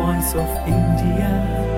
voice of India.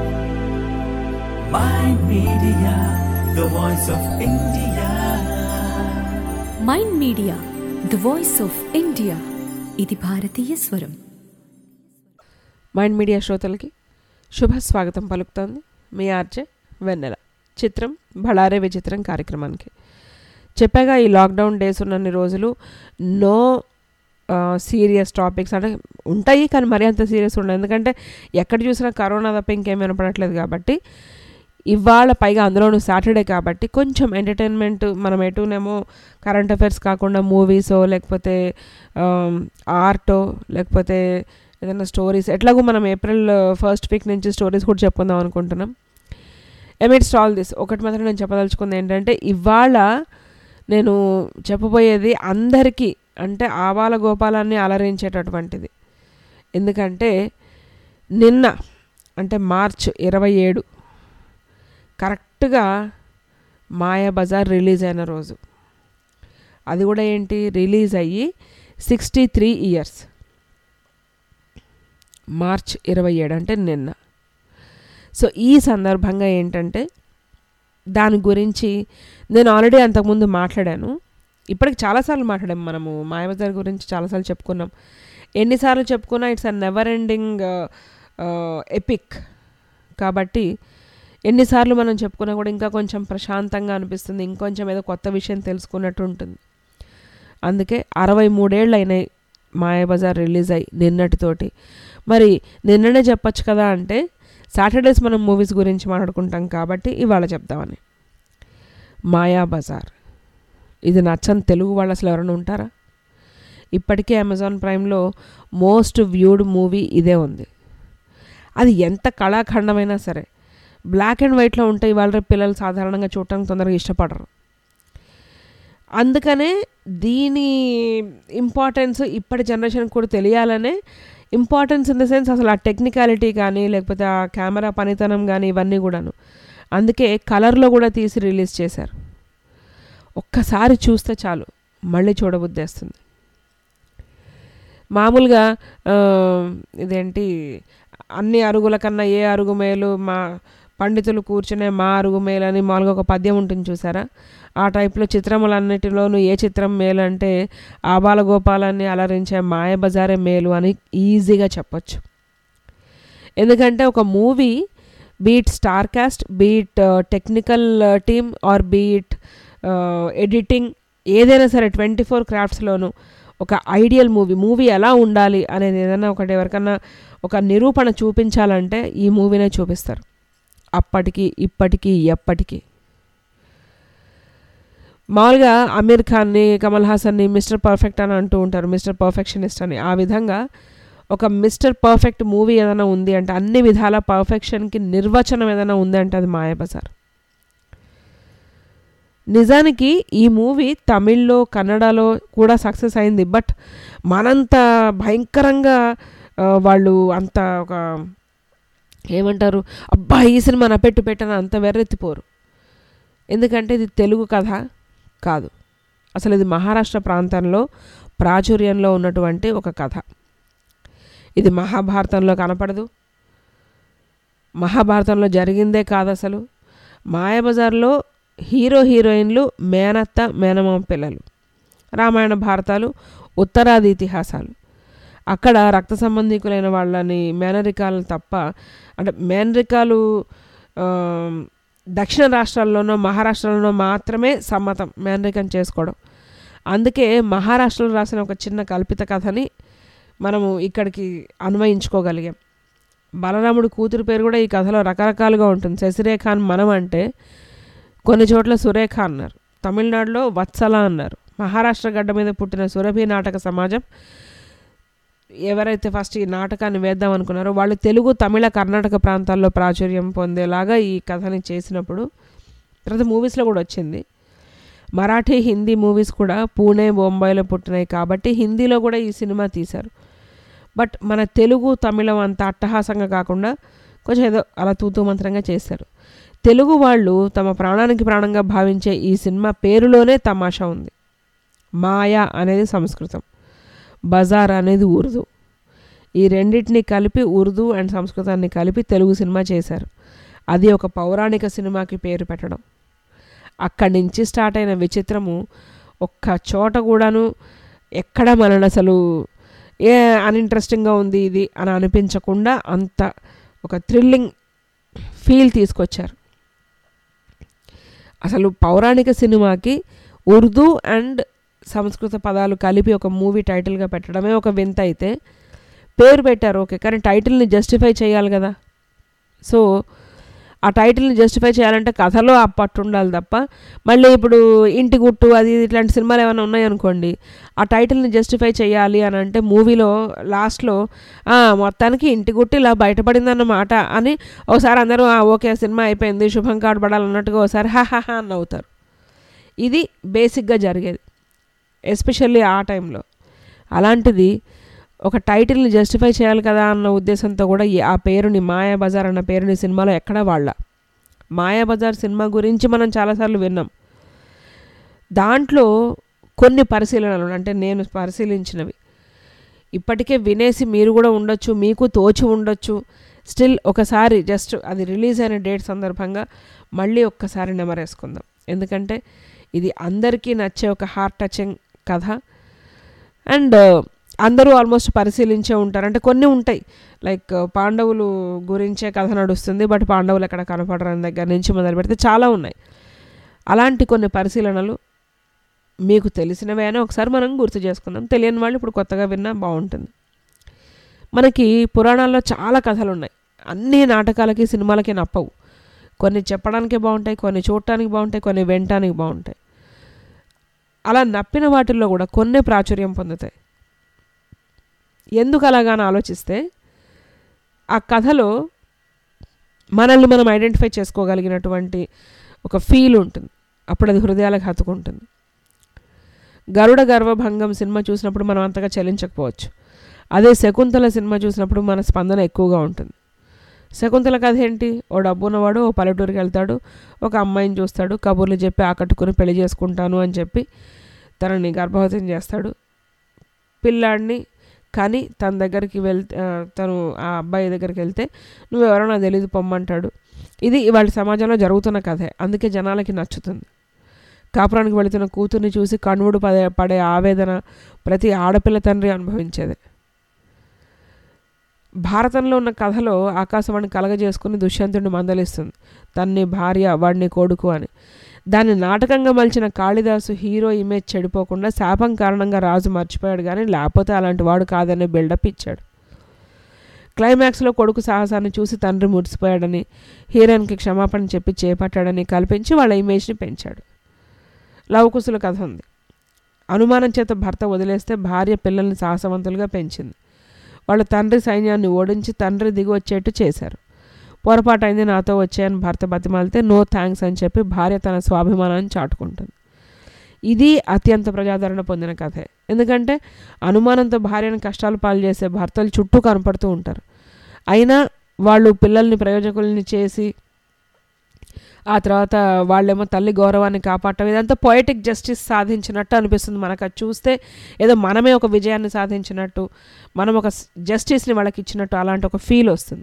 My media, the voice of India. Mind media the voice of India ఇది భారతీయ స్వరం mind media శ్రోతలకి శుభ స్వాగతం పలుకుతోంది మీ ఆర్జే వెన్నెల చిత్రం బళారే విచిత్రం కార్యక్రమానికి చెప్పాగా ఈ లాక్డౌన్ డేస్ ఉన్నన్ని రోజులు నో సీరియస్ టాపిక్స్ అంటే ఉంటాయి కానీ మరీ అంత సీరియస్ ఉండదు ఎందుకంటే ఎక్కడ చూసినా కరోనా తప్ప ఇంకేం వినపడట్లేదు కాబట్టి ఇవాళ పైగా అందులోనూ సాటర్డే కాబట్టి కొంచెం ఎంటర్టైన్మెంట్ మనం ఎటునేమో కరెంట్ అఫైర్స్ కాకుండా మూవీసో లేకపోతే ఆర్టో లేకపోతే ఏదైనా స్టోరీస్ ఎట్లాగో మనం ఏప్రిల్ ఫస్ట్ వీక్ నుంచి స్టోరీస్ కూడా చెప్పుకుందాం అనుకుంటున్నాం ఎమిట్స్ ఆల్ దిస్ ఒకటి మాత్రం నేను చెప్పదలుచుకుంది ఏంటంటే ఇవాళ నేను చెప్పబోయేది అందరికీ అంటే ఆవాల గోపాలాన్ని అలరించేటటువంటిది ఎందుకంటే నిన్న అంటే మార్చ్ ఇరవై ఏడు కరెక్ట్గా మాయాబజార్ రిలీజ్ అయిన రోజు అది కూడా ఏంటి రిలీజ్ అయ్యి సిక్స్టీ త్రీ ఇయర్స్ మార్చ్ ఇరవై ఏడు అంటే నిన్న సో ఈ సందర్భంగా ఏంటంటే దాని గురించి నేను ఆల్రెడీ అంతకుముందు మాట్లాడాను ఇప్పటికి చాలాసార్లు మాట్లాడాము మనము మాయాబజార్ గురించి చాలాసార్లు చెప్పుకున్నాం ఎన్నిసార్లు చెప్పుకున్నా it's a never ending epic కాబట్టి ఎన్నిసార్లు మనం చెప్పుకున్నా కూడా ఇంకా కొంచెం ప్రశాంతంగా అనిపిస్తుంది ఇంకొంచెం ఏదో కొత్త విషయం తెలుసుకున్నట్టు ఉంటుంది అందుకే అరవై మూడేళ్ళు అయినాయి మాయాబజార్ రిలీజ్ అయ్యి నిన్నటితోటి మరి నిన్ననే చెప్పొచ్చు కదా అంటే సాటర్డేస్ మనం మూవీస్ గురించి మాట్లాడుకుంటాం కాబట్టి ఇవాళ చెప్దామని మాయాబజార్ ఇది నచ్చని తెలుగు వాళ్ళు అసలు ఎవరైనా ఉంటారా ఇప్పటికే అమెజాన్ ప్రైమ్లో మోస్ట్ వ్యూడ్ మూవీ ఇదే ఉంది అది ఎంత కళాఖండమైనా సరే బ్లాక్ అండ్ వైట్లో ఉంటే ఇవాళ రేపు పిల్లలు సాధారణంగా చూడటానికి తొందరగా ఇష్టపడరు అందుకనే దీని ఇంపార్టెన్స్ ఇప్పటి జనరేషన్కి కూడా తెలియాలనే ఇంపార్టెన్స్ ఇన్ ద సెన్స్ అసలు ఆ టెక్నికాలిటీ కానీ లేకపోతే ఆ కెమెరా పనితనం కానీ ఇవన్నీ కూడాను అందుకే కలర్లో కూడా తీసి రిలీజ్ చేశారు ఒక్కసారి చూస్తే చాలు మళ్ళీ చూడబుద్దేస్తుంది మామూలుగా ఇదేంటి అన్ని అరుగుల కన్నా ఏ అరుగు మేలు మా పండితులు కూర్చునే మా అరుగు మేలు అని మామూలుగా ఒక పద్యం ఉంటుంది చూసారా ఆ టైప్లో చిత్రములన్నిటిలోనూ ఏ చిత్రం మేలు అంటే ఆబాల గోపాలాన్ని అలరించే మాయబజారే మేలు అని ఈజీగా చెప్పొచ్చు ఎందుకంటే ఒక movie beat star cast beat technical team or beat editing ఏదైనా సరే ట్వంటీ ఫోర్ క్రాఫ్ట్స్లోనూ ఒక ఐడియల్ మూవీ మూవీ ఎలా ఉండాలి అనేది ఏదైనా ఒకటి ఎవరికన్నా ఒక నిరూపణ చూపించాలంటే ఈ మూవీనే చూపిస్తారు అప్పటికి ఇప్పటికీ ఎప్పటికీ మామూలుగా అమీర్ ఖాన్ని కమల్ హాసన్ని మిస్టర్ పర్ఫెక్ట్ అని అంటూ ఉంటారు మిస్టర్ పర్ఫెక్షనిస్ట్ అని ఆ విధంగా ఒక మిస్టర్ పర్ఫెక్ట్ మూవీ ఏదైనా ఉంది అంటే అన్ని విధాల పర్ఫెక్షన్కి నిర్వచనం ఏదైనా ఉంది అంటే అది మాయాబజార్ నిజానికి ఈ మూవీ తమిళ్లో కన్నడలో కూడా సక్సెస్ అయింది బట్ మనంత భయంకరంగా వాళ్ళు అంత ఒక ఏమంటారు అబ్బా ఈ సినిమా నా పెట్టు పెట్టని అంత వెర్రెత్తిపోరు ఎందుకంటే ఇది తెలుగు కథ కాదు అసలు ఇది మహారాష్ట్ర ప్రాంతంలో ప్రాచుర్యంలో ఉన్నటువంటి ఒక కథ ఇది మహాభారతంలో కనపడదు మహాభారతంలో జరిగిందే కాదు అసలు మాయాబజార్లో హీరో హీరోయిన్లు మేనత్త మేనమామ పిల్లలు రామాయణ భారతాలు ఉత్తరాది ఇతిహాసాలు అక్కడ రక్త సంబంధికులైన వాళ్ళని మేనరికాలను తప్ప అంటే మేనరికాలు దక్షిణ రాష్ట్రాల్లోనో మహారాష్ట్రలోనో మాత్రమే సమ్మతం మేనరికం చేసుకోవడం అందుకే మహారాష్ట్రలో రాసిన ఒక చిన్న కల్పిత కథని మనము ఇక్కడికి అన్వయించుకోగలిగాం బలరాముడు కూతురు పేరు కూడా ఈ కథలో రకరకాలుగా ఉంటుంది శశిరేఖ అని మనం అంటే కొన్ని చోట్ల సురేఖ అన్నారు తమిళనాడులో వత్సల అన్నారు మహారాష్ట్ర గడ్డ మీద పుట్టిన సురభి నాటక సమాజం ఎవరైతే ఫస్ట్ ఈ నాటకాన్ని వేద్దాం అనుకున్నారో వాళ్ళు తెలుగు తమిళ కర్ణాటక ప్రాంతాల్లో ప్రాచుర్యం పొందేలాగా ఈ కథని చేసినప్పుడు తర్వాత మూవీస్లో కూడా వచ్చింది మరాఠీ హిందీ మూవీస్ కూడా పూణే బొంబాయిలో పుట్టినాయి కాబట్టి హిందీలో కూడా ఈ సినిమా తీశారు బట్ మన తెలుగు తమిళం అంత అట్టహాసంగా కాకుండా కొంచెం ఏదో అలా తూతూ మంత్రంగా చేశారు తెలుగు వాళ్ళు తమ ప్రాణానికి ప్రాణంగా భావించే ఈ సినిమా పేరులోనే తమాషా ఉంది మాయా అనేది సంస్కృతం బజార్ అనేది ఉర్దూ ఈ రెండింటిని కలిపి ఉర్దూ అండ్ సంస్కృతాన్ని కలిపి తెలుగు సినిమా చేశారు అది ఒక పౌరాణిక సినిమాకి పేరు పెట్టడం అక్కడి నుంచి స్టార్ట్ అయిన విచిత్రము ఒక్క చోట కూడాను ఎక్కడ మనల్ని అసలు ఏ అన్ఇంట్రెస్టింగ్గా ఉంది ఇది అని అనిపించకుండా అంత ఒక థ్రిల్లింగ్ ఫీల్ తీసుకొచ్చారు అసలు పౌరాణిక సినిమాకి ఉర్దూ అండ్ సంస్కృత పదాలు కలిపి ఒక మూవీ టైటిల్గా పెట్టడమే ఒక వింత అయితే పేరు పెట్టారు ఓకే కానీ టైటిల్ని జస్టిఫై చేయాలి కదా సో ఆ టైటిల్ని జస్టిఫై చేయాలంటే కథలో ఆ పట్టు ఉండాలి తప్ప మళ్ళీ ఇప్పుడు ఇంటి గుట్టు అది ఇది ఇట్లాంటి సినిమాలు ఏమైనా ఉన్నాయనుకోండి ఆ టైటిల్ని జస్టిఫై చేయాలి అని అంటే మూవీలో లాస్ట్లో "ఆ, మొత్తానికి ఇంటి గుట్టు ఇలా బయటపడిందన్నమాట అని ఒకసారి అందరూ "ఆ, ఓకే సినిమా అయిపోయింది శుభం కార్డు పడాలన్నట్టుగా ఒకసారి హా హా హా అని నవ్వుతారు ఇది బేసిక్గా జరిగేది ఎస్పెషల్లీ ఆ టైంలో అలాంటిది ఒక టైటిల్ని జస్టిఫై చేయాలి కదా అన్న ఉద్దేశంతో కూడా ఈ- ఆ పేరుని మాయాబజార్ అన్న పేరుని సినిమాలో ఎక్కడా వాళ్ళ మాయాబజార్ సినిమా గురించి మనం చాలాసార్లు విన్నాం దాంట్లో కొన్ని పరిశీలనలు అంటే నేను పరిశీలించినవి ఇప్పటికే వినేసి మీరు కూడా ఉండొచ్చు మీకు తోచి ఉండొచ్చు స్టిల్ ఒకసారి జస్ట్ అది రిలీజ్ అయిన డేట్ సందర్భంగా మళ్ళీ ఒక్కసారి నెమరేసుకుందాం ఎందుకంటే ఇది అందరికీ నచ్చే ఒక హార్ట్ టచింగ్ కథ అండ్ అందరూ ఆల్మోస్ట్ పరిశీలించే ఉంటారు అంటే కొన్ని ఉంటాయి లైక్ పాండవులు గురించే కథ నడుస్తుంది బట్ పాండవులు ఎక్కడ కనపడరని దగ్గర నుంచి మొదలు పెడితే చాలా ఉన్నాయి అలాంటి కొన్ని పరిశీలనలు మీకు తెలిసినవే అని ఒకసారి మనం గుర్తు చేసుకుందాం తెలియని వాళ్ళు ఇప్పుడు కొత్తగా విన్నా బాగుంటుంది మనకి పురాణాల్లో చాలా కథలు ఉన్నాయి అన్ని నాటకాలకి సినిమాలకి నప్పవు కొన్ని చెప్పడానికి బాగుంటాయి కొన్ని చూడటానికి బాగుంటాయి కొన్ని వినటానికి బాగుంటాయి అలా నప్పిన వాటిల్లో కూడా కొన్ని ప్రాచుర్యం పొందుతాయి ఎందుకు అలాగాని ఆలోచిస్తే ఆ కథలో మనల్ని మనం ఐడెంటిఫై చేసుకోగలిగినటువంటి ఒక ఫీల్ ఉంటుంది అప్పుడు అది హృదయాలకు హత్తుకుంటుంది గరుడ గర్వభంగం సినిమా చూసినప్పుడు మనం అంతగా చలించకపోవచ్చు అదే శకుంతల సినిమా చూసినప్పుడు మన స్పందన ఎక్కువగా ఉంటుంది శకుంతల కథ ఏంటి ఓ డబ్బు ఉన్నవాడు ఓ పల్లెటూరికి వెళ్తాడు ఒక అమ్మాయిని చూస్తాడు కబుర్లు చెప్పి ఆకట్టుకుని పెళ్లి చేసుకుంటాను అని చెప్పి తనని గర్భవతిని చేస్తాడు పిల్లాడిని కానీ తన దగ్గరికి వెళ్తే ఆ, తను ఆ అబ్బాయి దగ్గరికి వెళ్తే నువ్వెవరో నాకు తెలియదు పొమ్మంటాడు ఇది ఇవాళ సమాజంలో జరుగుతున్న కథే అందుకే జనాలకి నచ్చుతుంది కాపురానికి వెళుతున్న కూతుర్ని చూసి కణువుడు పడే పడే ఆవేదన ప్రతి ఆడపిల్ల తండ్రి అనుభవించేదే భారతంలో ఉన్న కథలో ఆకాశవాణి కలగజేసుకుని దుష్యంతుడిని మందలిస్తుంది తన్ని భార్య వాడిని కొడుకు అని దాన్ని నాటకంగా మలిచిన కాళిదాసు హీరో ఇమేజ్ చెడిపోకుండా శాపం కారణంగా రాజు మర్చిపోయాడు కానీ లేకపోతే అలాంటి వాడు కాదనే బిల్డప్ ఇచ్చాడు క్లైమాక్స్లో కొడుకు సాహసాన్ని చూసి తండ్రి మురిసిపోయాడని హీరోయిన్కి క్షమాపణ చెప్పి చేపట్టాడని కల్పించి వాళ్ళ ఇమేజ్ని పెంచాడు లవకుశుల కథ ఉంది అనుమానం చేత భర్త వదిలేస్తే భార్య పిల్లల్ని సాహసవంతులుగా పెంచింది వాళ్ళ తండ్రి సైన్యాన్ని ఓడించి తండ్రి దిగి వచ్చేట్టు చేశారు పొరపాటు అయింది నాతో వచ్చాయని భర్త బతిమాలితే నో థ్యాంక్స్ అని చెప్పి భార్య తన స్వాభిమానాన్ని చాటుకుంటుంది ఇది అత్యంత ప్రజాదరణ పొందిన కథే ఎందుకంటే అనుమానంతో భార్యను కష్టాలు పాలు చేసే భర్తలు చుట్టూ కనపడుతూ ఉంటారు అయినా వాళ్ళు పిల్లల్ని ప్రయోజకుల్ని చేసి ఆ తర్వాత వాళ్ళేమో తల్లి గౌరవాన్ని కాపాడటం ఇదంతా పొయటిక్ జస్టిస్ సాధించినట్టు అనిపిస్తుంది మనకు అది చూస్తే ఏదో మనమే ఒక విజయాన్ని సాధించినట్టు మనం ఒక జస్టిస్ని వాళ్ళకి ఇచ్చినట్టు అలాంటి ఒక ఫీల్ వస్తుంది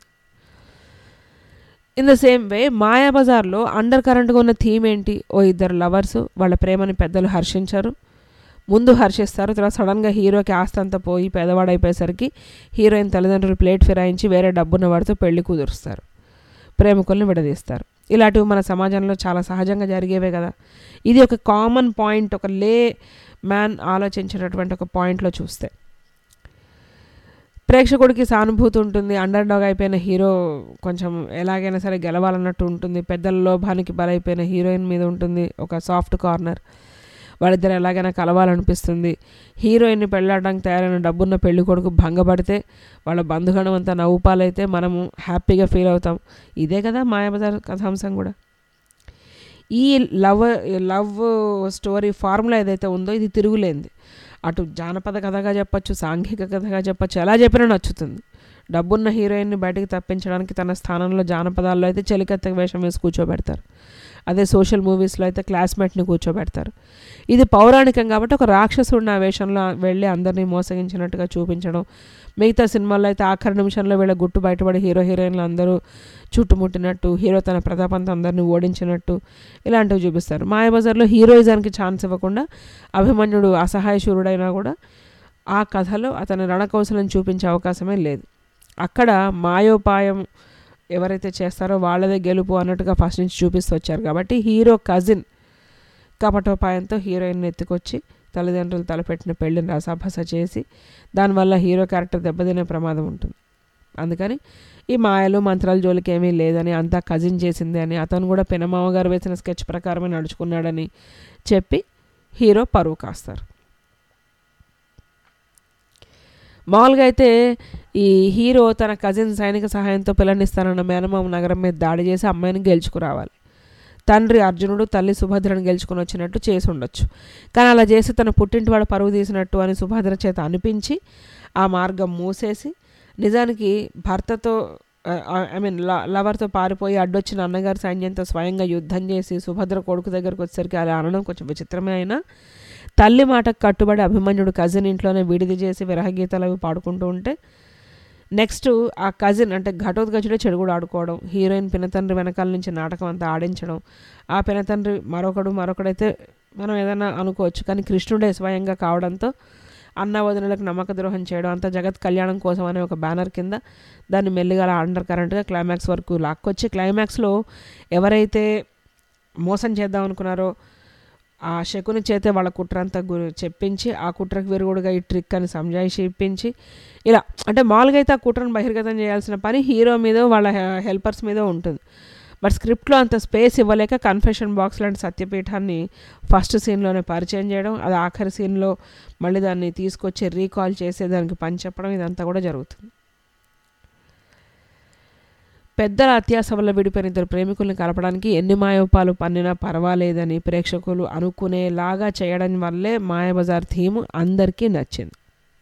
ఇన్ ద సేమ్ వే మాయాబజార్లో అండర్ కరెంట్గా ఉన్న థీమ్ ఏంటి ఓ ఇద్దరు లవర్స్ వాళ్ళ ప్రేమని పెద్దలు హర్షించారు ముందు హర్షిస్తారు తర్వాత సడన్గా హీరోకి ఆస్తి అంతా పోయి పేదవాడైపోయేసరికి హీరోయిన్ తల్లిదండ్రులు ప్లేట్ ఫిరాయించి వేరే డబ్బున్న వాడితో పెళ్లి కుదురుస్తారు ప్రేమికుల్ని విడదీస్తారు ఇలాంటివి మన సమాజంలో చాలా సహజంగా జరిగేవే కదా ఇది ఒక కామన్ పాయింట్ ఒక లే మ్యాన్ ఆలోచించినటువంటి ఒక పాయింట్లో చూస్తే ప్రేక్షకుడికి సానుభూతి ఉంటుంది అండర్ డాగ్ అయిపోయిన హీరో కొంచెం ఎలాగైనా సరే గెలవాలన్నట్టు ఉంటుంది పెద్దల లోభానికి బలైపోయిన హీరోయిన్ మీద ఉంటుంది ఒక సాఫ్ట్ కార్నర్ వాళ్ళిద్దరు ఎలాగైనా కలవాలనిపిస్తుంది హీరోయిన్ని పెళ్ళాడడానికి తయారైన డబ్బున్న పెళ్లి కొడుకు భంగపడితే వాళ్ళ బంధుగణం అంతా నవ్వుపాలైతే మనము హ్యాపీగా ఫీల్ అవుతాం ఇదే కదా మాయాబజార్ కథాంశం కూడా ఈ లవ్ లవ్ స్టోరీ ఫార్ములా ఏదైతే ఉందో ఇది తిరుగులేంది అటు జానపద కథగా చెప్పచ్చు సాంఘిక కథగా చెప్పచ్చు ఎలా చెప్పినా నచ్చుతుంది డబ్బున్న హీరోయిన్ని బయటికి తప్పించడానికి తన స్థానంలో జానపదాల్లో అయితే చెలికత్త వేషం వేసి కూర్చోబెడతారు అదే సోషల్ మూవీస్లో అయితే క్లాస్మేట్ని కూర్చోబెడతారు ఇది పౌరాణికం కాబట్టి ఒక రాక్షసుడిని ఆ వేషంలో వెళ్ళి అందరినీ మోసగించినట్టుగా చూపించడం మిగతా సినిమాల్లో అయితే ఆఖరి నిమిషంలో వీళ్ళ గుట్టు బయటపడి హీరో హీరోయిన్లు అందరూ చుట్టుముట్టినట్టు హీరో తన ప్రతాపంతో అందరినీ ఓడించినట్టు ఇలాంటివి చూపిస్తారు మాయాబజార్లో హీరోయిజానికి ఛాన్స్ ఇవ్వకుండా అభిమన్యుడు అసహాయ శూరుడైనా కూడా ఆ కథలో అతని రణకౌశలం చూపించే అవకాశమే లేదు అక్కడ మాయోపాయం ఎవరైతే చేస్తారో వాళ్ళదే గెలుపు అన్నట్టుగా ఫస్ట్ నుంచి చూపిస్తూ వచ్చారు కాబట్టి హీరో కజిన్ కపటోపాయంతో హీరోయిన్ ఎత్తుకొచ్చి తల్లిదండ్రులు తలపెట్టిన పెళ్లిని రసాభస చేసి దానివల్ల హీరో క్యారెక్టర్ దెబ్బతినే ప్రమాదం ఉంటుంది అందుకని ఈ మాయలు మంత్రాల జోలికి ఏమీ లేదని అంతా కజిన్ చేసింది అని అతను కూడా పెనమామ గారు వేసిన స్కెచ్ ప్రకారమే నడుచుకున్నాడని చెప్పి హీరో పరువు కాస్తారు మామూలుగా అయితే ఈ హీరో తన కజిన్ సైనిక సహాయంతో పిల్లనిస్తానన్న మేనమామ నగరం మీద దాడి చేసి అమ్మాయిని గెలుచుకురావాలి తండ్రి అర్జునుడు తల్లి సుభద్రను గెలుచుకుని వచ్చినట్టు చేసి ఉండొచ్చు కానీ అలా చేసి తన పుట్టింటి వాడు పరువు తీసినట్టు అని సుభద్ర చేత అనిపించి ఆ మార్గం మూసేసి నిజానికి భర్తతో ఐ మీన్ లవర్తో పారిపోయి అడ్డొచ్చిన అన్నగారి సైన్యంతో స్వయంగా యుద్ధం చేసి సుభద్ర కొడుకు దగ్గరకు వచ్చేసరికి అలా అనడం కొంచెం విచిత్రమే అయినా తల్లి మాటకు కట్టుబడి అభిమన్యుడు కజిన్ ఇంట్లోనే విడిది చేసి విరహగీతాలు అవి పాడుకుంటూ ఉంటే నెక్స్ట్ ఆ కజిన్ అంటే ఘటోత్కచుడే చెడు కూడా ఆడుకోవడం హీరోయిన్ పినతండ్రి వెనకాల నుంచి నాటకం అంతా ఆడించడం ఆ పినతండ్రి మరొకడు మరొకడైతే మనం ఏదైనా అనుకోవచ్చు కానీ కృష్ణుడే స్వయంగా కావడంతో అన్న వదినలకు నమ్మక ద్రోహం చేయడం అంతా జగత్ కళ్యాణం కోసం అనే ఒక బ్యానర్ కింద దాన్ని మెల్లిగా అండర్ కరెంట్గా క్లైమాక్స్ వరకు లాక్కొచ్చి క్లైమాక్స్లో ఎవరైతే మోసం చేద్దాం అనుకున్నారో ఆ శకుని చేతే వాళ్ళ కుట్ర అంతా గు చెప్పించి ఆ కుట్రకు విరుగుడుగా ఈ ట్రిక్ అని సంజాయిషి ఇప్పించి ఇలా అంటే మామూలుగా అయితే ఆ కుట్రను బహిర్గతం చేయాల్సిన పని హీరో మీద వాళ్ళ హెల్పర్స్ మీద ఉంటుంది బట్ స్క్రిప్ట్లో అంత స్పేస్ ఇవ్వలేక కన్ఫెషన్ బాక్స్ లాంటి సత్యపీఠాన్ని ఫస్ట్ సీన్లోనే పరిచయం చేయడం అది ఆఖరి సీన్లో మళ్ళీ దాన్ని తీసుకొచ్చి రీకాల్ చేసి దానికి పని చెప్పడం ఇదంతా కూడా జరుగుతుంది పెద్దల అత్యాస వల్ల విడిపోయిన ఇద్దరు ప్రేమికుల్ని కలపడానికి ఎన్ని మాయోపాలు పన్నినా పర్వాలేదని ప్రేక్షకులు అనుకునేలాగా చేయడం వల్లే మాయాబజార్ థీమ్ అందరికీ నచ్చింది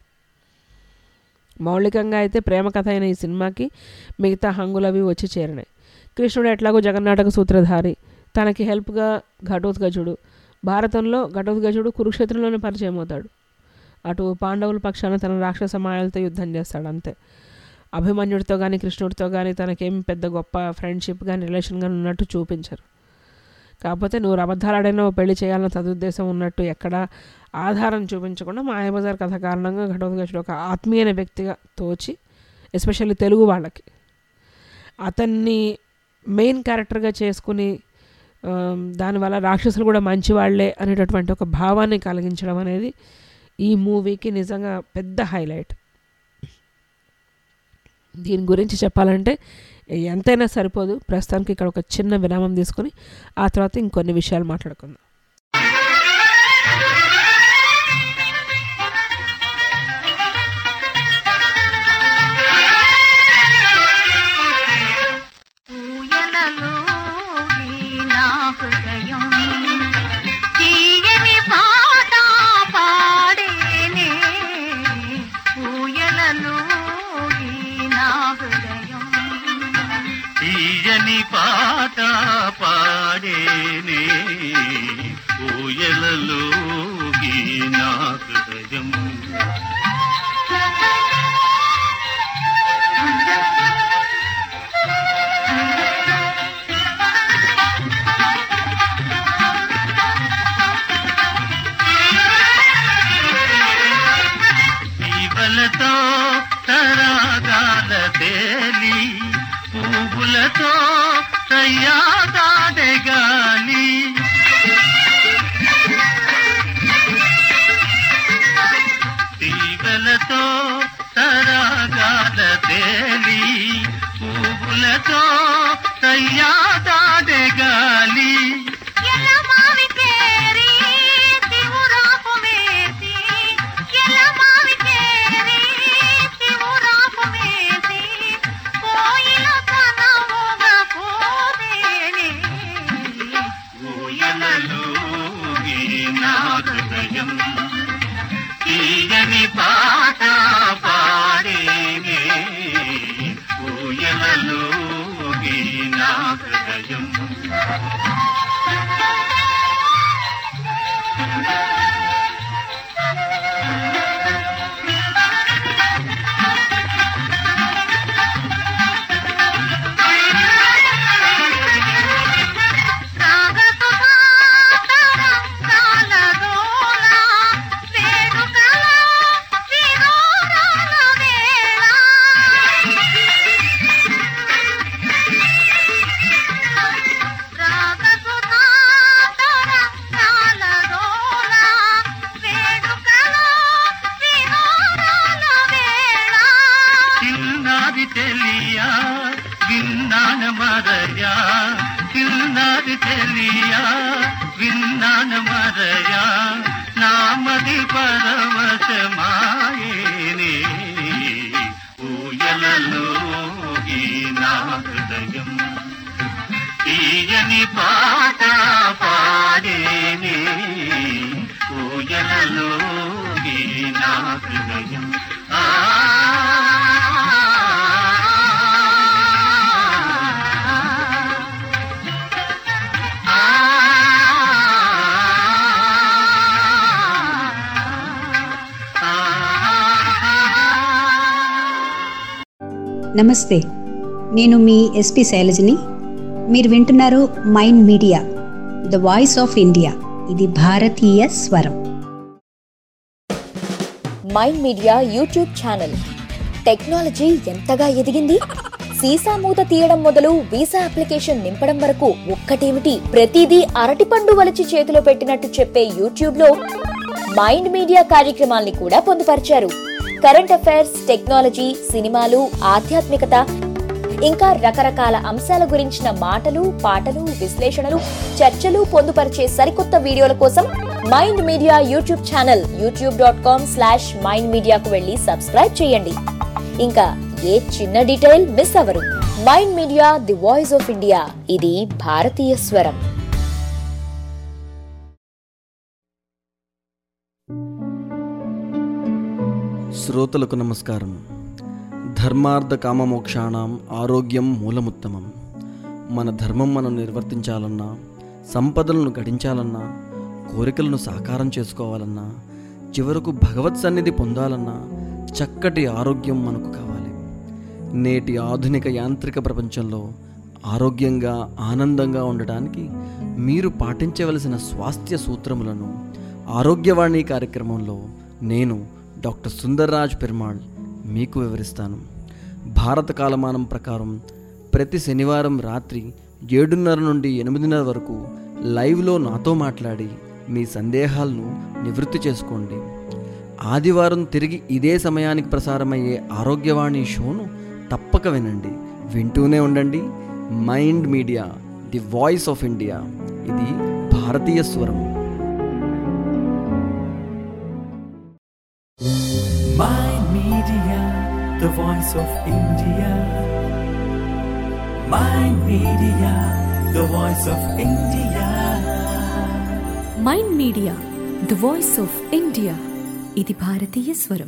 మౌలికంగా అయితే ప్రేమ కథ అయిన ఈ సినిమాకి మిగతా హంగులవి వచ్చి చేరినాయి కృష్ణుడు ఎట్లాగో జగన్నాటక సూత్రధారి తనకి హెల్ప్గా ఘటోత్కచుడు భారతంలో ఘటోత్కచుడు కురుక్షేత్రంలోనే పరిచయం అవుతాడు అటు పాండవుల పక్షాన తన రాక్షస మాయలతో యుద్ధం చేస్తాడు అంతే అభిమన్యుడితో కానీ కృష్ణుడితో కానీ తనకేం పెద్ద గొప్ప ఫ్రెండ్షిప్ కానీ రిలేషన్ కానీ ఉన్నట్టు చూపించరు కాకపోతే నువ్వు అబద్ధాలు ఆడైనా పెళ్లి చేయాలన్న తదుద్దేశం ఉన్నట్టు ఎక్కడ ఆధారం చూపించకుండా మాయాబజార్ కథ కారణంగా ఘటోత్కచుడు ఒక ఆత్మీయన వ్యక్తిగా తోచి ఎస్పెషల్లీ తెలుగు వాళ్ళకి అతన్ని మెయిన్ క్యారెక్టర్గా చేసుకుని దానివల్ల రాక్షసులు కూడా మంచివాళ్లే అనేటటువంటి ఒక భావాన్ని కలిగించడం అనేది ఈ మూవీకి నిజంగా పెద్ద హైలైట్ దీని గురించి చెప్పాలంటే ఎంతైనా సరిపోదు ప్రస్తుతానికి ఇక్కడ ఒక చిన్న విరామం తీసుకుని ఆ తర్వాత ఇంకొన్ని విషయాలు మాట్లాడుకుందాం ఊయలలో నా హృదయం తీయని పాట పాడేనే ఊయలలో నా హృదయం తీయని పాట పాడేనే ఊయలలో నా హృదయం జీవలతో తరాగాల తేలి పువ్వులతో తయ్యాగాడే గాలి తీగలతో తరాగాల తేలి పువ్వులతో తయ్యాగాడే గాలి ఎలమావి కేరి శివురాపు వేసి ఎలమావి కేరి శివురాపు వేసి కోయిల కనముగా పోదేనే ఊయలలో నా హృదయం తీయని పాట పాడేనే నా హృదయం చిన్నారి తెలియా విన్నాన మరయా చిన్నారి తెలియా విన్నాన మరయా నామది పరవశమాయేనే ఊయలలో ఈ నా హృదయం తీయని పాట పాడేనే ఊయలలో ఈ నా హృదయం ఆ నమస్తే నేను మీ ఎస్పి శైలజని మీరు వింటున్నారు mind media the voice of India ఇది భారతీయ స్వరం mind media YouTube channel technology ఎంతగా ఎదిగింది సీసా మూత తీయడం మొదలు వీసా అప్లికేషన్ నింపడం వరకు ఒక్కటేమిటి ప్రతిదీ అరటిపండు వలిచి చేతిలో పెట్టినట్టు చెప్పే యూట్యూబ్ లో మైండ్ మీడియా కార్యక్రమాల్ని కూడా పొందుపరిచారు కరెంట్ అఫైర్స్ టెక్నాలజీ సినిమాలు ఆధ్యాత్మికత ఇంకా రకరకాల అంశాల గురించిన మాటలు పాటలు విశ్లేషణలు చర్చలు పొందుపరిచే సరికొత్త వీడియోల కోసం mind media YouTube channel YouTube dot com slash mind మీడియాకు వెళ్ళి సబ్స్క్రైబ్ చేయండి ఇంకా ఏ చిన్న డీటెయిల్ మిస్ అవరు mind media the voice of India ఇది భారతీయ స్వరం శ్రోతలకు నమస్కారం ధర్మార్థ కామమోక్షాణం ఆరోగ్యం మూలముత్తమం మన ధర్మం మనం నిర్వర్తించాలన్నా సంపదలను గడించాలన్నా కోరికలను సాకారం చేసుకోవాలన్నా చివరకు భగవత్ సన్నిధి పొందాలన్నా చక్కటి ఆరోగ్యం మనకు కావాలి నేటి ఆధునిక యాంత్రిక ప్రపంచంలో ఆరోగ్యంగా ఆనందంగా ఉండటానికి మీరు పాటించవలసిన స్వాస్థ్య సూత్రములను ఆరోగ్యవాణి కార్యక్రమంలో నేను డాక్టర్ సుందర్రాజ్ పెరుమాళ్ మీకు వివరిస్తాను భారత కాలమానం ప్రకారం ప్రతి శనివారం రాత్రి ఏడున్నర నుండి ఎనిమిదిన్నర వరకు లైవ్లో నాతో మాట్లాడి మీ సందేహాలను నివృత్తి చేసుకోండి ఆదివారం తిరిగి ఇదే సమయానికి ప్రసారమయ్యే ఆరోగ్యవాణి షోను తప్పక వినండి వింటూనే ఉండండి mind media the voice of India ఇది భారతీయ స్వరం Mind Media, the voice of India. Mind Media, the voice of India. Mind media the voice of India ఇది భారతీయ స్వరం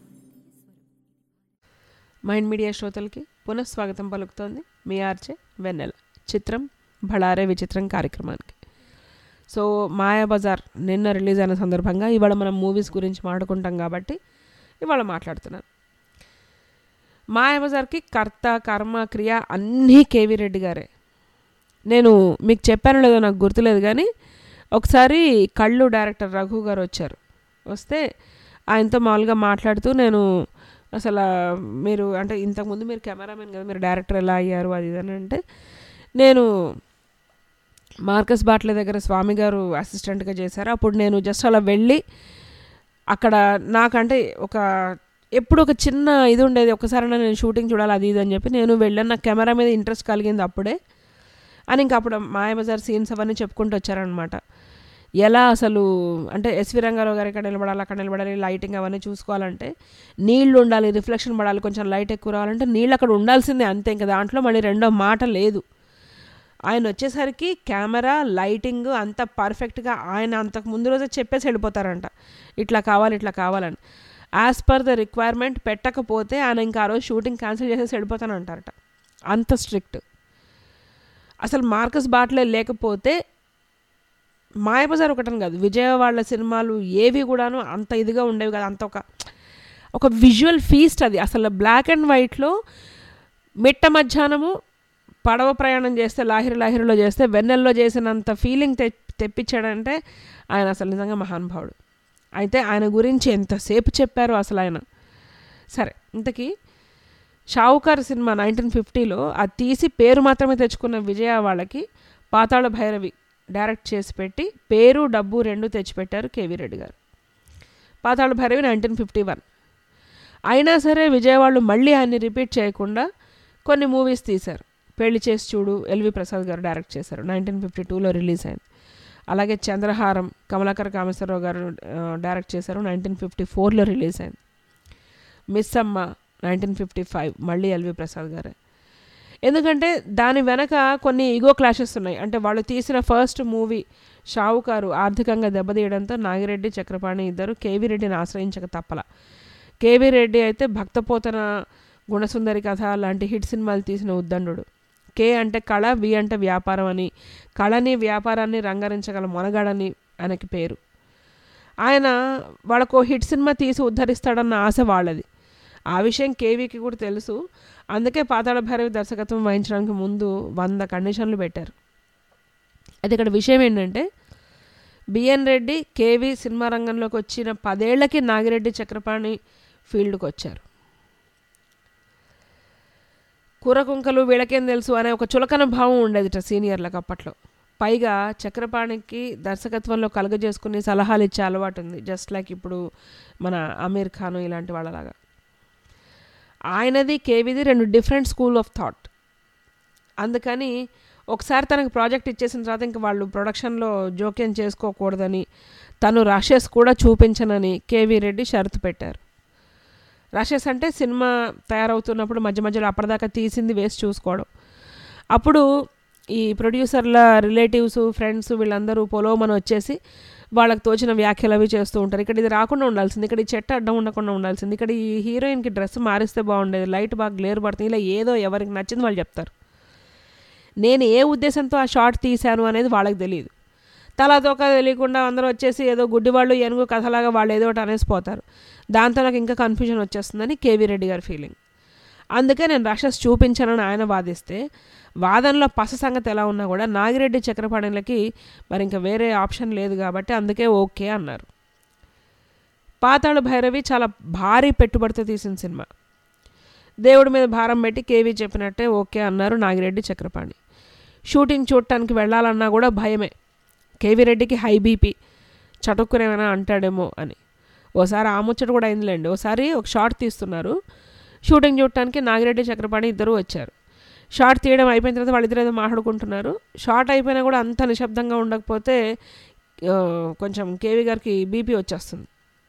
మైండ్ మీడియా శ్రోతలకి పునఃస్వాగతం పలుకుతోంది మీ ఆర్చే వెన్నెల చిత్రం బళారే విచిత్రం కార్యక్రమానికి సో మాయాబజార్ నిన్న రిలీజ్ అయిన సందర్భంగా ఇవాళ మనం మూవీస్ గురించి మాట్లాడుకుంటాం కాబట్టి ఇవాళ మాట్లాడుతున్నాను మాయాబజార్కి కర్త కర్మ క్రియ అన్నీ కేవీ రెడ్డి గారే నేను మీకు చెప్పాను లేదో నాకు గుర్తులేదు కానీ ఒకసారి కళ్ళు డైరెక్టర్ రఘు గారు వచ్చారు వస్తే ఆయనతో మామూలుగా మాట్లాడుతూ నేను అసలు మీరు అంటే ఇంతకుముందు మీరు కెమెరామెన్ కదా మీరు డైరెక్టర్ ఎలా అయ్యారు అది ఇది అని అంటే నేను మార్కస్ బాట్లే దగ్గర స్వామి గారు అసిస్టెంట్గా చేశారు అప్పుడు నేను జస్ట్ అలా వెళ్ళి అక్కడ నాకంటే ఒక ఎప్పుడు ఒక చిన్న ఇది ఉండేది ఒకసారి నేను షూటింగ్ చూడాలి అది ఇది అని చెప్పి నేను వెళ్ళాను నాకు కెమెరా మీద ఇంట్రెస్ట్ కలిగింది అప్పుడే అని ఇంకా అప్పుడు మాయాబజార్ సీన్స్ అవన్నీ చెప్పుకుంటూ వచ్చారనమాట ఎలా అసలు అంటే ఎస్వి రంగారావు గారు ఇక్కడ నిలబడాలి అక్కడ నిలబడాలి లైటింగ్ అవన్నీ చూసుకోవాలంటే నీళ్లు ఉండాలి రిఫ్లెక్షన్ పడాలి కొంచెం లైట్ ఎక్కువ రావాలంటే నీళ్ళు అక్కడ ఉండాల్సిందే అంతే ఇంకా దాంట్లో మళ్ళీ రెండో మాట లేదు ఆయన వచ్చేసరికి కెమెరా లైటింగ్ అంత పర్ఫెక్ట్గా ఆయన అంతకు ముందు రోజే చెప్పేసి వెళ్ళిపోతారంట ఇట్లా కావాలి ఇట్లా కావాలని యాజ్ పర్ ద రిక్వైర్మెంట్ పెట్టకపోతే ఆయన ఇంకా ఆ రోజు షూటింగ్ క్యాన్సిల్ చేసేసి వెళ్ళిపోతానంటారట అంత స్ట్రిక్ట్ అసలు మార్కస్ బాట్లే లేకపోతే మాయబజార్ ఒకటని కాదు విజయ వాళ్ళ సినిమాలు ఏవి కూడాను అంత ఇదిగా ఉండేవి కాదు అంత ఒక ఒక విజువల్ ఫీస్ట్ అది అసలు బ్లాక్ అండ్ వైట్లో మిట్ట మధ్యాహ్నము పడవ ప్రయాణం చేస్తే లాహిరి లాహిరిలో చేస్తే వెన్నెల్లో చేసినంత ఫీలింగ్ తె తెప్పించాడంటే ఆయన అసలు నిజంగా మహానుభావుడు అయితే ఆయన గురించి ఎంతసేపు చెప్పారు అసలు ఆయన సరే ఇంతకీ షావుకార్ సినిమా నైన్టీన్ ఫిఫ్టీలో అది తీసి పేరు మాత్రమే తెచ్చుకున్న విజయ వాళ్ళకి పాతాళ భైరవి డైరెక్ట్ చేసి పెట్టి పేరు డబ్బు రెండు తెచ్చిపెట్టారు K V Reddy garu Pathala Bhairavi nineteen fifty one అయినా సరే విజయ వాళ్ళు మళ్ళీ ఆయన్ని రిపీట్ చేయకుండా కొన్ని మూవీస్ తీశారు పెళ్లి చేసి చూడు ఎల్వి ప్రసాద్ గారు డైరెక్ట్ చేశారు నైన్టీన్ ఫిఫ్టీ టూలో రిలీజ్ అయింది అలాగే చంద్రహారం కమలాకర్ కామేశ్వరరావు గారు ఆ, డైరెక్ట్ చేశారు నైన్టీన్ ఫిఫ్టీ ఫోర్లో రిలీజ్ అయింది Missamma nineteen fifty five మళ్ళీ ఎల్వి ప్రసాద్ గారే ఎందుకంటే దాని వెనక కొన్ని ఈగో క్లాషెస్ ఉన్నాయి అంటే వాళ్ళు తీసిన ఫస్ట్ మూవీ షావుకారు ఆర్థికంగా దెబ్బతీయడంతో నాగిరెడ్డి చక్రపాణి ఇద్దరు కేవీ రెడ్డిని ఆశ్రయించక తప్పల కేవీ రెడ్డి అయితే భక్తపోతన గుణసుందరి కథ లాంటి హిట్ సినిమాలు తీసిన ఉద్దండు కే అంటే కళ వి అంటే వ్యాపారం అని కళని వ్యాపారాన్ని రంగరించగల మొనగాడని ఆయనకి పేరు ఆయన వాళ్ళకు హిట్ సినిమా తీసి ఉద్ధరిస్తాడన్న ఆశ వాళ్ళది ఆ విషయం కేవీకి కూడా తెలుసు అందుకే పాతాళ భైరవి దర్శకత్వం వహించడానికి ముందు వంద కండిషన్లు పెట్టారు అయితే ఇక్కడ విషయం ఏంటంటే బిఎన్ రెడ్డి కేవీ సినిమా రంగంలోకి వచ్చిన పదేళ్లకి నాగిరెడ్డి చక్రపాణి ఫీల్డ్కి వచ్చారు కూరకుంకలు వీళ్ళకేం తెలుసు అనే ఒక చులకన భావం ఉండేదిట సీనియర్లకు అప్పట్లో పైగా చక్రపాణికి దర్శకత్వంలో కలుగజేసుకుని సలహాలు ఇచ్చే అలవాటు ఉంది జస్ట్ లైక్ ఇప్పుడు మన అమీర్ ఖాన్ ఇలాంటి వాళ్ళలాగా ఆయనది కేవీది రెండు డిఫరెంట్ స్కూల్ ఆఫ్ థాట్ అందుకని ఒకసారి తనకు ప్రాజెక్ట్ ఇచ్చేసిన తర్వాత ఇంక వాళ్ళు ప్రొడక్షన్లో జోక్యం చేసుకోకూడదని తను రాషెస్ కూడా చూపించనని కేవీ రెడ్డి షరతు పెట్టారు రాషెస్ అంటే సినిమా తయారవుతున్నప్పుడు మధ్య మధ్యలో అప్పటిదాకా తీసింది వేసి చూసుకోవడం అప్పుడు ఈ ప్రొడ్యూసర్ల రిలేటివ్స్ ఫ్రెండ్స్ వీళ్ళందరూ పొలోమని వచ్చేసి వాళ్ళకి తోచిన వ్యాఖ్యలు అవి చేస్తూ ఉంటారు ఇక్కడ ఇది రాకుండా ఉండాల్సింది ఇక్కడ ఈ చెట్టు అడ్డం ఉండకుండా ఉండాల్సింది ఇక్కడ ఈ హీరోయిన్కి డ్రెస్ మారిస్తే బాగుండేది లైట్ బాగా గ్లేర్ పడుతుంది ఇలా ఏదో ఎవరికి నచ్చింది వాళ్ళు చెప్తారు నేను ఏ ఉద్దేశంతో ఆ షార్ట్ తీశాను అనేది వాళ్ళకి తెలియదు తలాతోక తెలియకుండా అందరూ వచ్చేసి ఏదో గుడ్డివాళ్ళు ఏనుగు కథలాగా వాళ్ళు ఏదో ఒకటి అనేసిపోతారు దాంతో నాకు ఇంకా కన్ఫ్యూజన్ వచ్చేస్తుందని కేవీ రెడ్డి గారి ఫీలింగ్ అందుకే నేను రాక్షస్ చూపించానని ఆయన వాదిస్తే వాదనలో పస సంగతి ఎలా ఉన్నా కూడా నాగిరెడ్డి చక్రపాణిలకి మరి ఇంకా వేరే ఆప్షన్ లేదు కాబట్టి అందుకే ఓకే అన్నారు పాతాళ భైరవి చాలా భారీ పెట్టుబడితో తీసిన సినిమా దేవుడి మీద భారం పెట్టి కేవీ చెప్పినట్టే ఓకే అన్నారు నాగిరెడ్డి చక్రపాణి షూటింగ్ చూడటానికి వెళ్ళాలన్నా కూడా భయమే కేవీ రెడ్డికి హై బీపీ చటుక్కునేమైనా అంటాడేమో అని ఓసారి ఆ ముచ్చట కూడా అయిందిలేండి ఓసారి ఒక షార్ట్ తీస్తున్నారు షూటింగ్ చూడటానికి నాగిరెడ్డి చక్రపాణి ఇద్దరు వచ్చారు షార్ట్ తీయడం అయిపోయిన తర్వాత వాళ్ళిద్దరు ఏదో మాట్లాడుకుంటున్నారు షార్ట్ అయిపోయినా కూడా అంత నిశ్శబ్దంగా ఉండకపోతే ఆ, కొంచెం కేవీ గారికి బీపీ వచ్చేస్తుంది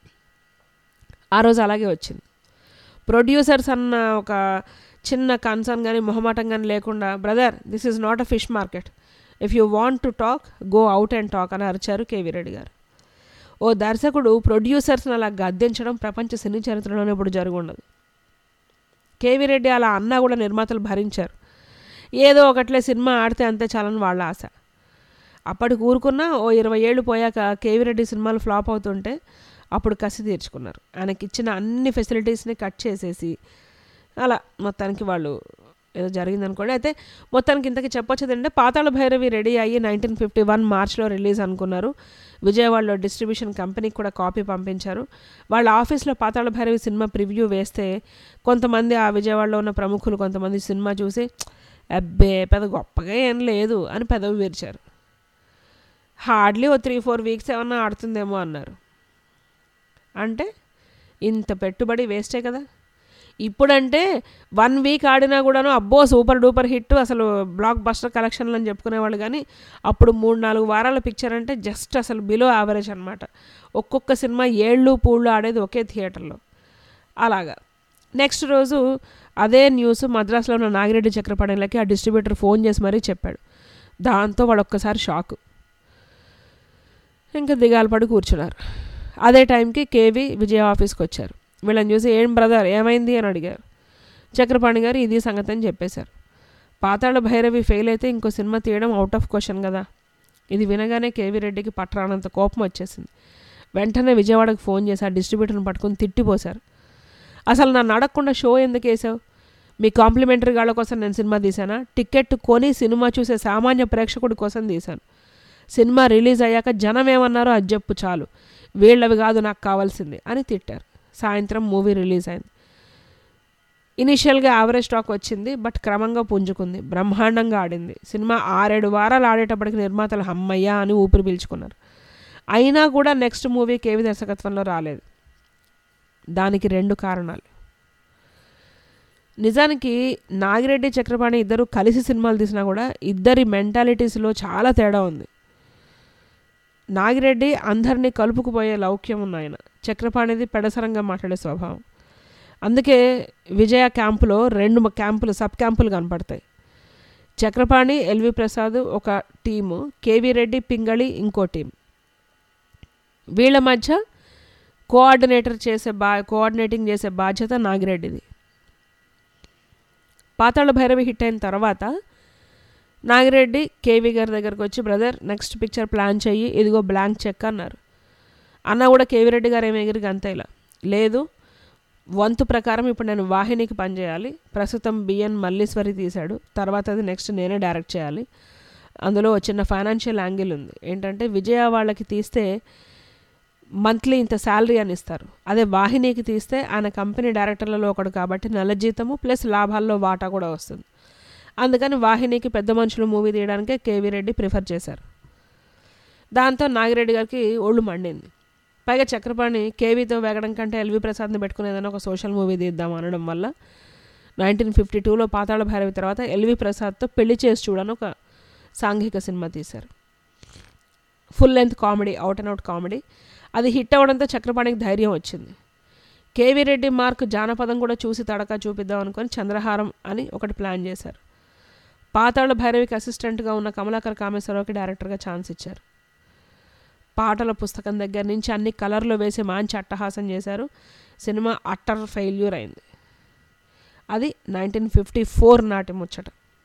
ఆ రోజు అలాగే వచ్చింది ప్రొడ్యూసర్స్ అన్న ఒక చిన్న కన్సర్న్ కానీ మొహమాటం కానీ లేకుండా brother this is not a fish market if you want to talk go out and talk అని అరిచారు కేవీ రెడ్డి గారు ఓ దర్శకుడు ప్రొడ్యూసర్స్ని అలా గద్దించడం ప్రపంచ సినీ చరిత్రలోనే ఇప్పుడు జరుగుండదు కేవీ రెడ్డి అలా అన్నా కూడా నిర్మాతలు భరించారు ఏదో ఒకట్లే సినిమా ఆడితే అంతే చాలని వాళ్ళ ఆశ అప్పటికి ఊరుకున్నా ఓ ఇరవై ఏళ్ళు పోయాక కేవీ రెడ్డి సినిమాలు ఫ్లాప్ అవుతుంటే అప్పుడు కసి తీర్చుకున్నారు ఆయనకి ఇచ్చిన అన్ని ఫెసిలిటీస్ని కట్ చేసేసి అలా మొత్తానికి వాళ్ళు ఏదో జరిగింది అనుకోండి అయితే మొత్తానికి ఇంతకీ చెప్పొచ్చేది అంటే పాతాళ భైరవి రెడీ అయ్యి నైన్టీన్ ఫిఫ్టీ వన్ మార్చ్లో రిలీజ్ అనుకున్నారు విజయవాడలో డిస్ట్రిబ్యూషన్ కంపెనీకి కూడా కాపీ పంపించారు వాళ్ళ ఆఫీస్లో పాతాళ భైరవి సినిమా ప్రివ్యూ వేస్తే కొంతమంది ఆ విజయవాడలో ఉన్న ప్రముఖులు కొంతమంది సినిమా చూసి అబ్బే పెద్ద గొప్పగా ఏం లేదు అని పెదవి విరిచారు హార్డ్లీ ఓ త్రీ ఫోర్ వీక్స్ ఏమన్నా ఆడుతుందేమో అన్నారు అంటే ఇంత పెట్టుబడి వేస్టే కదా ఇప్పుడంటే వన్ వీక్ ఆడినా కూడాను అబ్బో సూపర్ డూపర్ హిట్ అసలు బ్లాక్ బస్టర్ కలెక్షన్లు అని చెప్పుకునేవాళ్ళు కానీ అప్పుడు మూడు నాలుగు వారాల పిక్చర్ అంటే జస్ట్ అసలు బిలో యావరేజ్ అనమాట ఒక్కొక్క సినిమా ఏళ్ళు పూళ్ళు ఆడేది ఒకే థియేటర్లో అలాగా నెక్స్ట్ రోజు అదే న్యూస్ మద్రాసులో ఉన్న నాగిరెడ్డి చక్రపాణిలకి ఆ డిస్ట్రిబ్యూటర్ ఫోన్ చేసి మరీ చెప్పాడు దాంతో వాడు ఒక్కసారి షాక్ ఇంకా దిగాలు పడి కూర్చున్నారు అదే టైంకి కేవీ విజయ ఆఫీస్కి వచ్చారు వీళ్ళని చూసి ఏం బ్రదర్ ఏమైంది అని అడిగారు చక్రపాణి గారు ఇది సంగతి అని చెప్పేశారు పాతాళ భైరవి ఫెయిల్ అయితే ఇంకో సినిమా తీయడం అవుట్ ఆఫ్ క్వశ్చన్ కదా ఇది వినగానే కేవీ రెడ్డికి పట్టరానంత కోపం వచ్చేసింది వెంటనే విజయవాడకు ఫోన్ చేసి ఆ డిస్ట్రిబ్యూటర్ని పట్టుకుని తిట్టిపోశారు అసలు నన్ను అడగకుండా షో ఎందుకు వేసావు మీ కాంప్లిమెంటరీ గాళ్ళ కోసం నేను సినిమా తీశానా టికెట్ కొని సినిమా చూసే సామాన్య ప్రేక్షకుడి కోసం తీశాను సినిమా రిలీజ్ అయ్యాక జనం ఏమన్నారో అది చెప్పు చాలు వీళ్ళవి కాదు నాకు కావాల్సింది అని తిట్టారు సాయంత్రం మూవీ రిలీజ్ అయింది ఇనీషియల్గా యావరేజ్ స్టాక్ వచ్చింది బట్ క్రమంగా పుంజుకుంది బ్రహ్మాండంగా ఆడింది సినిమా ఆరేడు వారాలు ఆడేటప్పటికి నిర్మాతలు హమ్మయ్యా అని ఊపిరి పీల్చుకున్నారు అయినా కూడా నెక్స్ట్ మూవీ కేవి దర్శకత్వంలో రాలేదు దానికి రెండు కారణాలు నిజానికి నాగిరెడ్డి చక్రపాణి ఇద్దరు కలిసి సినిమాలు తీసినా కూడా ఇద్దరి మెంటాలిటీస్లో చాలా తేడా ఉంది నాగిరెడ్డి అందరినీ కలుపుకుపోయే లౌక్యం ఉన్న ఆయన చక్రపాణిది పెడసరంగా మాట్లాడే స్వభావం అందుకే విజయ క్యాంపులో రెండు మ- క్యాంపులు సబ్ క్యాంపులు కనపడతాయి చక్రపాణి ఎల్వి ప్రసాద్ ఒక టీము కేవీ రెడ్డి పింగళి ఇంకో టీం వీళ్ళ మధ్య కోఆర్డినేటర్ చేసే బా కోఆర్డినేటింగ్ చేసే బాధ్యత నాగిరెడ్డిది పాతాళ భైరవి హిట్ అయిన తర్వాత నాగిరెడ్డి కేవీ గారి దగ్గరకు వచ్చి బ్రదర్ నెక్స్ట్ పిక్చర్ ప్లాన్ చెయ్యి ఇదిగో బ్లాంక్ చెక్ అన్నారు అన్న కూడా కేవీ రెడ్డి గారు ఏమి ఎగిరికి అంతే ఇలా లేదు వంతు ప్రకారం ఇప్పుడు నేను వాహినికి పనిచేయాలి ప్రస్తుతం బిఎన్ మల్లీశ్వరి తీశాడు తర్వాత అది నెక్స్ట్ నేనే డైరెక్ట్ చేయాలి అందులో ఓ చిన్న ఫైనాన్షియల్ యాంగిల్ ఉంది ఏంటంటే విజయ వాళ్ళకి తీస్తే మంత్లీ ఇంత శాలరీ అని ఇస్తారు అదే వాహినికి తీస్తే ఆయన కంపెనీ డైరెక్టర్లలో ఒకడు కాబట్టి నెల జీతము ప్లస్ లాభాల్లో వాటా కూడా వస్తుంది అందుకని వాహినికి పెద్ద మనుషులు మూవీ తీయడానికే కేవీ రెడ్డి ప్రిఫర్ చేశారు దాంతో నాగిరెడ్డి గారికి ఒళ్ళు మండింది పైగా చక్రపాణి కేవీతో వేగడం కంటే ఎల్వి ప్రసాద్ని పెట్టుకుని ఏదైనా ఒక సోషల్ మూవీ తీద్దాం అనడం వల్ల నైన్టీన్ ఫిఫ్టీ టూలో పాతాళ భైరవి తర్వాత ఎల్వి ప్రసాద్తో పెళ్లి చేసి చూడని ఒక సాంఘిక సినిమా తీశారు full length comedy out and out comedy అది హిట్ అవ్వడంతో చక్రపాణికి ధైర్యం వచ్చింది కేవీ రెడ్డి మార్క్ జానపదం కూడా చూసి తడక చూపిద్దాం అనుకొని చంద్రహారం అని ఒకటి ప్లాన్ చేశారు పాతాళ భైరవికి అసిస్టెంట్గా ఉన్న కమలాకర్ కామేశ్వరరావుకి డైరెక్టర్గా ఛాన్స్ ఇచ్చారు పాటల పుస్తకం దగ్గర నుంచి అన్ని కలర్లో వేసి మంచి అట్టహాసం చేశారు సినిమా అట్టర్ ఫెయిల్యూర్ అయింది అది నైన్టీన్ ఫిఫ్టీ ఫోర్ నాటి ముచ్చట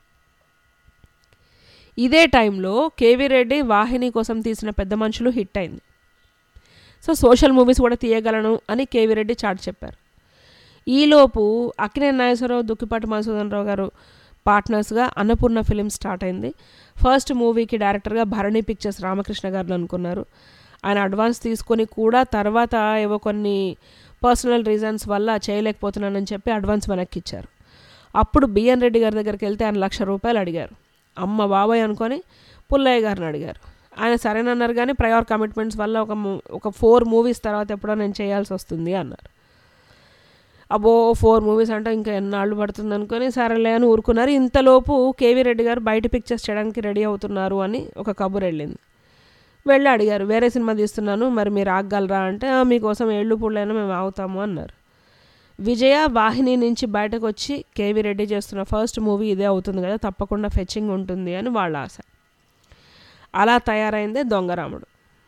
ఇదే టైంలో కేవీ రెడ్డి వాహిని కోసం తీసిన పెద్ద మనుషులు హిట్ అయింది సో సోషల్ మూవీస్ కూడా తీయగలను అని కేవీ రెడ్డి చాటి చెప్పారు ఈలోపు అక్కినేని నాగేశ్వరరావు దుక్కిపాటి మధుసూదన్ రావు గారు పార్ట్నర్స్గా అన్నపూర్ణ ఫిలిం స్టార్ట్ అయింది ఫస్ట్ మూవీకి డైరెక్టర్గా భరణి పిక్చర్స్ రామకృష్ణ గారు అనుకున్నారు ఆయన అడ్వాన్స్ తీసుకొని కూడా తర్వాత ఏవో కొన్ని పర్సనల్ రీజన్స్ వల్ల చేయలేకపోతున్నానని చెప్పి అడ్వాన్స్ వెనక్కి ఇచ్చారు అప్పుడు బిఎన్ రెడ్డి గారి దగ్గరికి వెళ్తే ఆయన లక్ష రూపాయలు అడిగారు అమ్మ బాబాయ్ అనుకొని పుల్లయ్య గారిని అడిగారు ఆయన సరేనన్నారు కానీ ప్రయర్ కమిట్మెంట్స్ వల్ల ఒక మూ- ఒక ఫోర్ మూవీస్ తర్వాత ఎప్పుడో నేను చేయాల్సి వస్తుంది అన్నారు అబ్బో ఫోర్ మూవీస్ అంటే ఇంకా ఎన్నాళ్ళు పడుతుంది అనుకొని సరేలే అని ఊరుకున్నారు ఇంతలోపు కేవీ రెడ్డి గారు బయట పిక్చర్స్ చేయడానికి రెడీ అవుతున్నారు అని ఒక కబుర్ వెళ్ళింది వెళ్ళి అడిగారు వేరే సినిమా తీస్తున్నాను మరి మీరు ఆగగలరా అంటే "ఆ, మీకోసం ఏళ్ళు పుళ్ళైనా మేము ఆగుతాము అన్నారు విజయ వాహిని నుంచి బయటకు వచ్చి కేవీ రెడ్డి చేస్తున్న ఫస్ట్ మూవీ ఇదే అవుతుంది కదా తప్పకుండా ఫెచ్చింగ్ ఉంటుంది అని వాళ్ళ ఆశ అలా తయారైందే దొంగరాముడు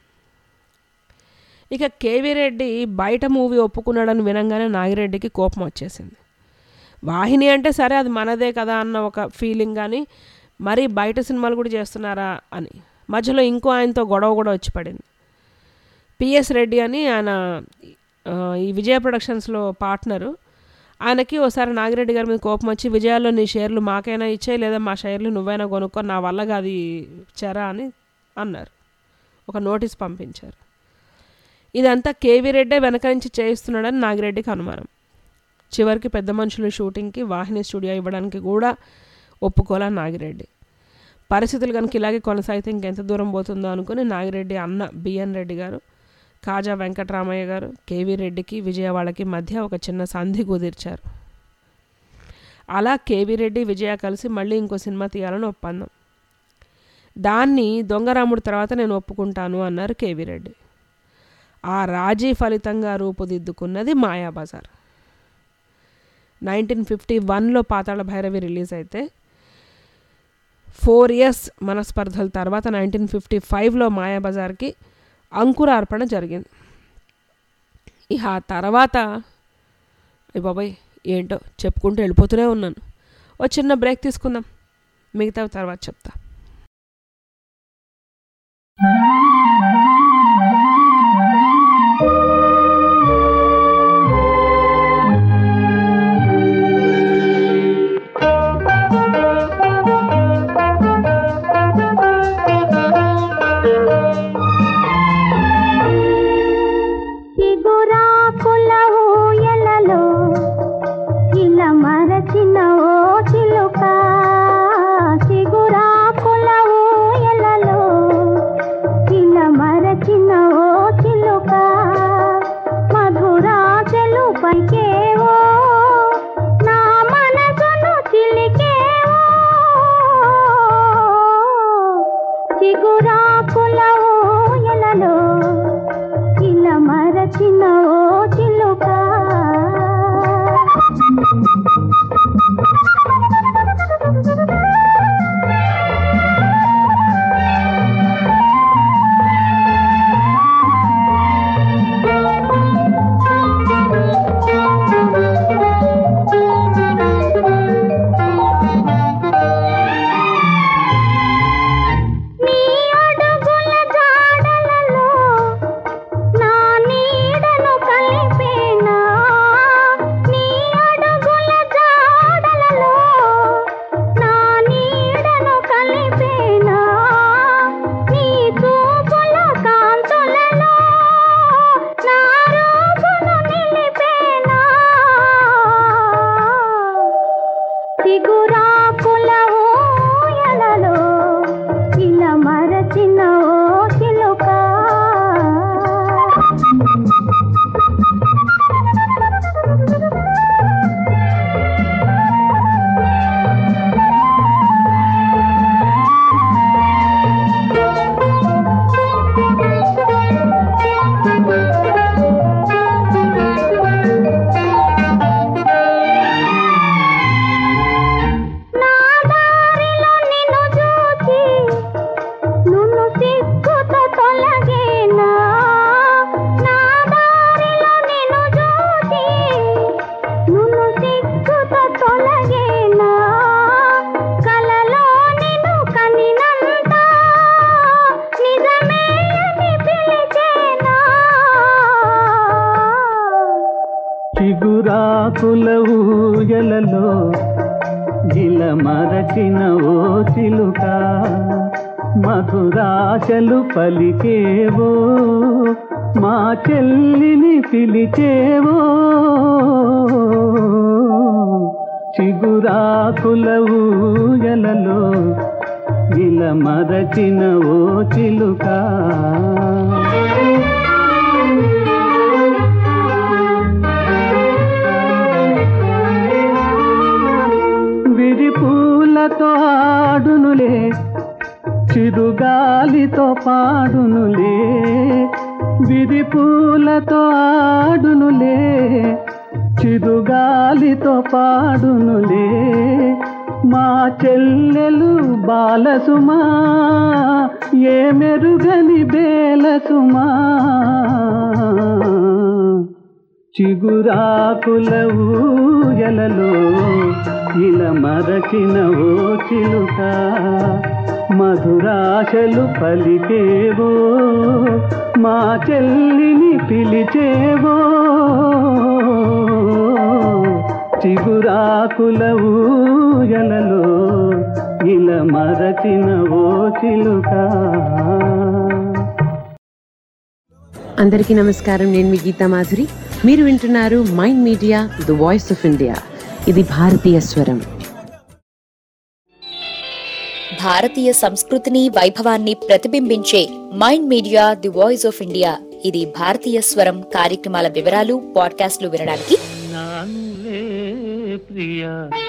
ఇక కేవీ రెడ్డి బయట మూవీ ఒప్పుకున్నాడని వినంగానే నాగిరెడ్డికి కోపం వచ్చేసింది వాహిని అంటే సరే అది మనదే కదా అన్న ఒక ఫీలింగ్ కానీ మరి బయట సినిమాలు కూడా చేస్తున్నారా అని మధ్యలో ఇంకో ఆయనతో గొడవ కూడా వచ్చి పడింది పిఎస్ రెడ్డి అని ఆయన ఆ, ఈ విజయ ప్రొడక్షన్స్లో పార్ట్నరు ఆయనకి ఒకసారి నాగిరెడ్డి గారి మీద కోపం వచ్చి విజయాల్లో నీ షేర్లు మాకైనా ఇచ్చాయి లేదా మా షేర్లు నువ్వైనా కొనుక్కో నా వల్ల అది చెరా అని అన్నారు ఒక నోటీస్ పంపించారు ఇదంతా కేవీ రెడ్డే వెనక నుంచి చేయిస్తున్నాడని నాగిరెడ్డికి అనుమానం చివరికి పెద్ద మనుషులు షూటింగ్కి వాహిని స్టూడియో ఇవ్వడానికి కూడా ఒప్పుకోలే నాగిరెడ్డి పరిస్థితులు కనుక ఇలాగే కొనసాగితే ఇంకెంత దూరం పోతుందో అనుకుని నాగిరెడ్డి అన్న బిఎన్ రెడ్డి గారు కాజా వెంకటరామయ్య గారు కేవీ రెడ్డికి విజయ వాళ్ళకి మధ్య ఒక చిన్న సంధి కుదిర్చారు అలా కేవీ రెడ్డి విజయ కలిసి మళ్ళీ ఇంకో సినిమా తీయాలని ఒప్పందం దాన్ని దొంగరాముడు తర్వాత నేను ఒప్పుకుంటాను అన్నారు కేవీ రెడ్డి ఆ రాజీ ఫలితంగా రూపుదిద్దుకున్నది మాయాబజార్ నైన్టీన్ ఫిఫ్టీ వన్లో పాతాళ భైరవి రిలీజ్ అయితే ఫోర్ ఇయర్స్ మనస్పర్ధల తర్వాత నైన్టీన్ ఫిఫ్టీ ఫైవ్లో మాయాబజార్కి అంకురార్పణ జరిగింది ఇక ఆ తర్వాత అయ్య బాబాయ్ ఏంటో చెప్పుకుంటూ వెళ్ళిపోతూనే ఉన్నాను ఓ చిన్న బ్రేక్ తీసుకుందాం మిగతా తర్వాత చెప్తా చిగురాకుల ఊయలలో ఇలా మరచిన ఓ చిలుక చిగురాకుల ఊయలలో ఇలా మరచిన ఓ చిలుక మధురాజలు పైకేవో నా మనసును చిలికేవో చిగురాకుల ఊయలలో ఇలా మరచిన ఓ చిలుక నీ అడుగుల జాడలలో నా నీడను కలిపేనా నీ అడుగుల జాడలలో నా నీడను కలిపేనా నీ చూపుల కాంతులలో నా రూపును నిలిపేనా సిగురాకుల ఊయలలో ఇలా మరచిన ఓ చిలుక నా దారిలో నిన్ను చూసి నున్ను సిగ్గుతో తొలగేనా నా దారిలో నిన్ను చూసి నున్ను సిగ్గుతో తొలగేనా కలలో నిన్ను కనినంత నిజమే అని పిలిచేనా చిగురాకుల ఊయలలో గిల మరచిన ఓ చిలుక మధురాశలు పలికేవో మా చెల్లిని పిలిచేవో చిగురాకుల ఊయలలో గిల మరచిన ఓ చిలుక విరిపూలతో ఆడునులే చిరుగాలితో పాడునులే విరిపూలతో ఆడునులే చిరుగాలితో పాడునులే మా చెల్లెలు బాలసుమా ఏ మెరుగని బేలసుమా చిగురాకుల ఊయలలో ఇలా మరచిన ఓ చిలుక మధురాశలు పలికేవో మా చెల్లిని పిలిచేవో చిగురాకుల ఊయలలో ఇలా మరచిన ఓ చిలుక అందరికీ నమస్కారం నేను మీ గీతా మాధురి మీరు వింటున్నారు mind media the voice of India ఇది భారతీయ స్వరం భారతీయ సంస్కృతిని వైభవాన్ని ప్రతిబింబించే mind media the voice of India ఇది భారతీయ స్వరం కార్యక్రమాల వివరాలు పాడ్కాస్ట్లు వినడానికి నానులే ప్రియ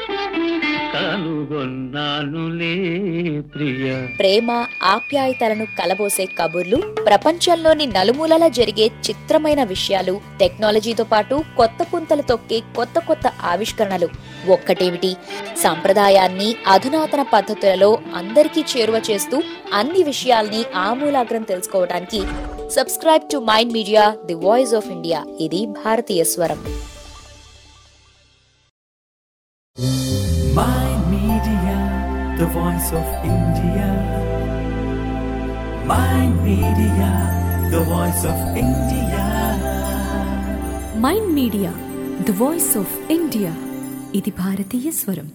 కనుగొన్నానులే ప్రియ ప్రేమ ఆప్యాయతలను కలబోసే కబుర్లు ప్రపంచంలోని నలుమూలల జరిగే చిత్రమైన విషయాలు టెక్నాలజీతో పాటు కొత్త పుంతలు తొక్కే కొత్త కొత్త ఆవిష్కరణలు ఒక్కటేమిటి సంప్రదాయాన్ని అధునాతన పద్ధతులలో అందరికీ చేరువ చేస్తూ అన్ని విషయాల్ని ఆమూలాగ్రం తెలుసుకోవడానికి subscribe to mind media the voice of India ఇది భారతీయ స్వరం Mind Media, the voice of India. Mind Media, the voice of India. Mind media the voice of India ఇది భారతీయ స్వరం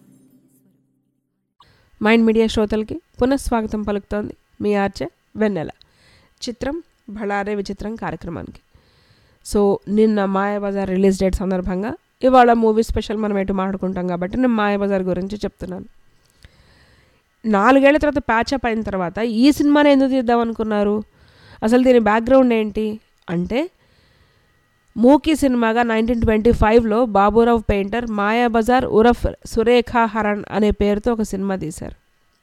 మైండ్ మీడియా శ్రోతలకి పునఃస్వాగతం పలుకుతోంది మీ ఆర్చే వెన్నెల చిత్రం బళారే విచిత్రం కార్యక్రమానికి సో నిన్న మాయాబజార్ రిలీజ్ డేట్ సందర్భంగా ఇవాళ మూవీ స్పెషల్ మనం ఎటు మాట్లాడుకుంటాం కాబట్టి నేను మాయాబజార్ గురించి చెప్తున్నాను నాలుగేళ్ల తర్వాత ప్యాచప్ అయిన తర్వాత ఈ సినిమాని ఎందుకు తీద్దాం అనుకున్నారు అసలు దీని బ్యాక్గ్రౌండ్ ఏంటి అంటే మూకీ సినిమాగా నైన్టీన్ ట్వంటీ ఫైవ్లో బాబురావు పెయింటర్ మాయాబజార్ ఉరఫ్ సురేఖా హరణ్ అనే పేరుతో ఒక సినిమా తీశారు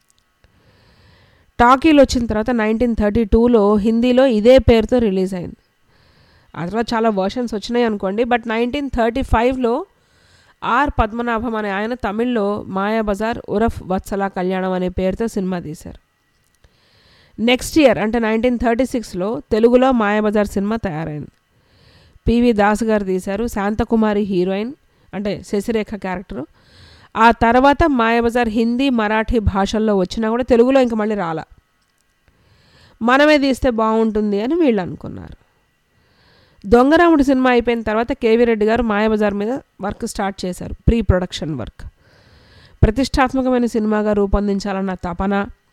టాకీలు వచ్చిన తర్వాత నైన్టీన్ థర్టీ టూలో హిందీలో ఇదే పేరుతో రిలీజ్ అయింది ఆ తర్వాత చాలా వర్షన్స్ వచ్చినాయి అనుకోండి బట్ నైన్టీన్ థర్టీ ఫైవ్లో ఆర్ పద్మనాభం అనే ఆయన తమిళ్లో మాయాబజార్ ఉరఫ్ వత్సల కళ్యాణం అనే పేరుతో సినిమా తీశారు నెక్స్ట్ ఇయర్ అంటే నైన్టీన్ థర్టీ సిక్స్లో తెలుగులో మాయాబజార్ సినిమా తయారైంది పివి దాస్ గారు తీశారు శాంతకుమారి హీరోయిన్ అంటే శశిరేఖ క్యారెక్టరు ఆ తర్వాత మాయాబజార్ హిందీ మరాఠీ భాషల్లో వచ్చినా కూడా తెలుగులో ఇంక మళ్ళీ రాలా మనమే తీస్తే బాగుంటుంది అని వీళ్ళు అనుకున్నారు దొంగరాముడు సినిమా అయిపోయిన తర్వాత కేవీ రెడ్డి గారు మాయాబజార్ మీద వర్క్ స్టార్ట్ చేశారు ప్రీ ప్రొడక్షన్ వర్క్ ప్రతిష్టాత్మకమైన సినిమాగా రూపొందించాలన్న తపన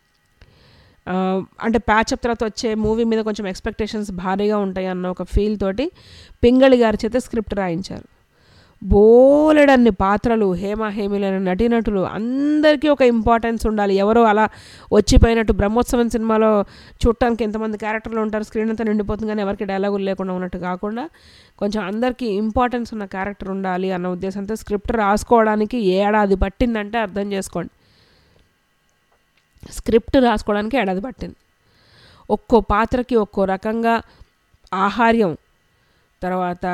ఆ, అంటే ప్యాచప్ తర్వాత వచ్చే మూవీ మీద కొంచెం ఎక్స్పెక్టేషన్స్ భారీగా ఉంటాయి అన్న ఒక ఫీల్ తోటి పింగళి గారి చేత స్క్రిప్ట్ రాయించారు బోలెడన్ని పాత్రలు హేమ హేమిలైన నటీనటులు అందరికీ ఒక ఇంపార్టెన్స్ ఉండాలి ఎవరో అలా వచ్చిపోయినట్టు బ్రహ్మోత్సవం సినిమాలో చూడటానికి ఎంతమంది క్యారెక్టర్లు ఉంటారు స్క్రీన్ అంతా నిండిపోతుంది కానీ ఎవరికి డైలాగులు లేకుండా ఉన్నట్టు కాకుండా కొంచెం అందరికీ ఇంపార్టెన్స్ ఉన్న క్యారెక్టర్ ఉండాలి అన్న ఉద్దేశంతో స్క్రిప్ట్ రాసుకోవడానికి ఏడాది పట్టిందంటే అర్థం చేసుకోండి స్క్రిప్ట్ రాసుకోవడానికి ఏడాది పట్టింది ఒక్కో పాత్రకి ఒక్కో రకంగా ఆహార్యం తర్వాత